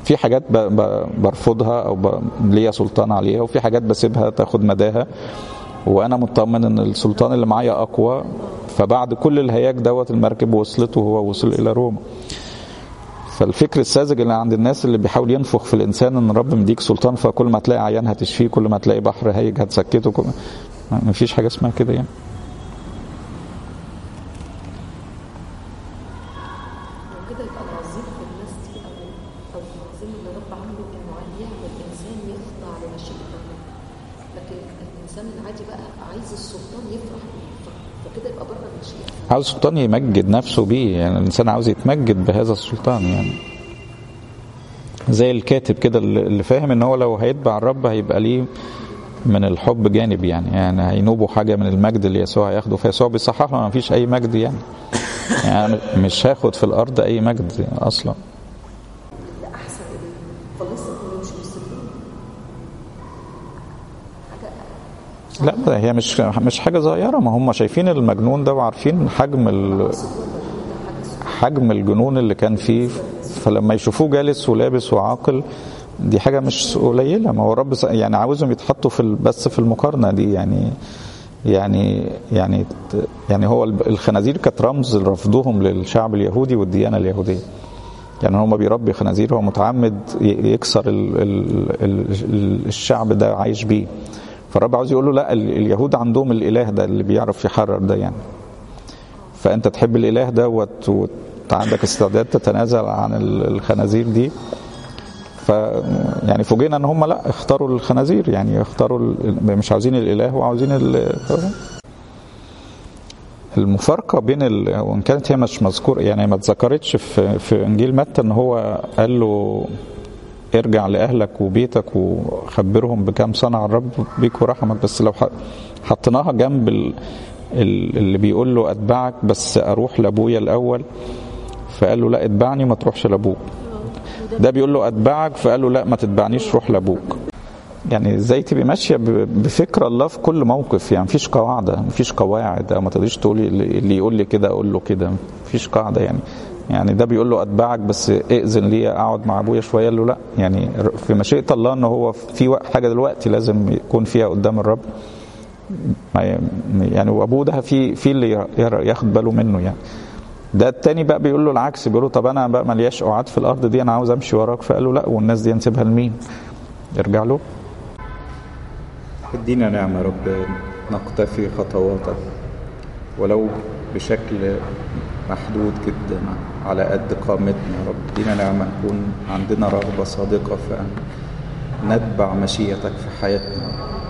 في حاجات ب- ب- برفضها او ب- ليا سلطان عليها وفي حاجات بسيبها تاخد مداها وانا مطمن ان السلطان اللي معايا اقوى فبعد كل الهياج دوت المركب وصلت وهو وصل الى روما فالفكر الساذج اللي عند الناس اللي بيحاول ينفخ في الانسان ان رب مديك سلطان فكل ما تلاقي عيان هتشفيه كل ما تلاقي بحر هايج هتسكته كل... ما فيش حاجه اسمها كده يعني وكده يبقى العظيم في الناس دي او او العظيم اللي رب عامله انه يعمل انسان يخضع لمشيئه الله لكن الانسان العادي بقى عايز السلطان يفرح بيه ف- فكده يبقى بره المشيئه عاوز السلطان يمجد نفسه بيه يعني الانسان عاوز يتمجد بهذا السلطان يعني زي الكاتب كده اللي اللي فاهم ان هو لو هيتبع الرب هيبقى ليه من الحب جانب يعني يعني هينوبوا حاجه من المجد اللي يسوع هياخده فيسوع بيصحح له ما فيش اي مجد يعني يعني مش هاخد في الارض اي مجد اصلا اللي احسن اليه فلسه انه يمشي بالسلطان حاجه لا هي مش مش حاجه صغيره ما هم شايفين المجنون ده وعارفين حجم ال... حجم الجنون اللي كان فيه فلما يشوفوه جالس ولابس وعاقل دي حاجه مش قليله ما هو الرب س- يعني عاوزهم يتحطوا في ال- بس في المقارنه دي يعني يعني يعني ت- يعني هو الب- الخنازير كانت رمز لرفضهم للشعب اليهودي والديانه اليهوديه يعني هو ما بيربي خنازير هو متعمد ي- يكسر ال ال ال الشعب ده عايش بيه فالرب عاوز يقول له لا ال- اليهود عندهم الاله ده اللي بيعرف يحرر ده يعني فانت تحب الاله ده وت- وت- عندك استعداد تتنازل عن ال- الخنازير دي ف يعني فوجئنا ان هم لا اختاروا الخنازير يعني اختاروا ال- مش عاوزين الاله وعاوزين ال- المفارقة بين ال... وإن كانت هي مش مذكورة يعني ما اتذكرتش في في إنجيل متى إن هو قال له ارجع لأهلك وبيتك وخبرهم بكم صنع الرب بيك ورحمك بس لو ح- حطيناها جنب ال... ال- اللي بيقول له أتبعك بس أروح لأبويا الأول فقال له لا اتبعني ما تروحش لأبوك ده بيقول له أتبعك فقال له لا ما تتبعنيش روح لأبوك يعني ازاي تبقي ماشيه ب- بفكر الله في كل موقف يعني مفيش قواعده مفيش قواعد او ما تقدريش تقولي اللي اللي يقول لي كده اقول له كده مفيش قاعده يعني يعني ده بيقول له اتبعك بس ائذن لي اقعد مع ابويا شويه قال له لا يعني في مشيئه الله ان هو في وق- حاجه دلوقتي لازم يكون فيها قدام الرب ما ي- يعني وابوه ده في في اللي ير- ياخد باله منه يعني ده التاني بقى بيقول له العكس بيقول له طب انا بقى ملياش قعاد في الارض دي انا عاوز امشي وراك فقال له لا والناس دي نسيبها لمين؟ يرجع له ادينا نعمة يا رب نقتفي خطواتك ولو بشكل محدود جدا على قد قامتنا يا رب ادينا نعمة نكون عندنا رغبة صادقة في أن نتبع مشيئتك في حياتنا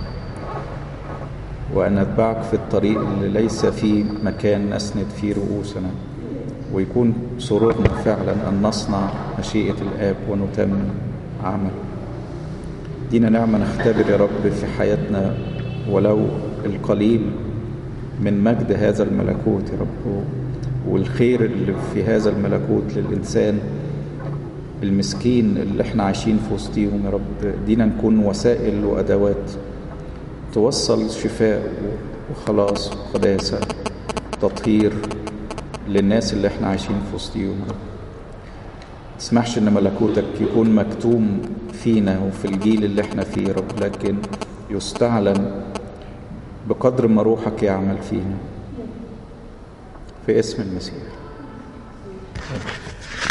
وأن نتبعك في الطريق اللي ليس فيه مكان نسند فيه رؤوسنا ويكون سرورنا فعلا أن نصنع مشيئة الآب ونتمم عمله دينا نعمة نختبر يا رب في حياتنا ولو القليل من مجد هذا الملكوت يا رب والخير اللي في هذا الملكوت للإنسان المسكين اللي احنا عايشين في وسطيهم يا رب دينا نكون وسائل وأدوات توصل شفاء وخلاص وقداسة تطهير للناس اللي احنا عايشين في وسطيهم يا رب تسمحش ان ملكوتك يكون مكتوم فينا وفي الجيل اللي احنا فيه يا رب لكن يستعلن بقدر ما روحك يعمل فينا في اسم المسيح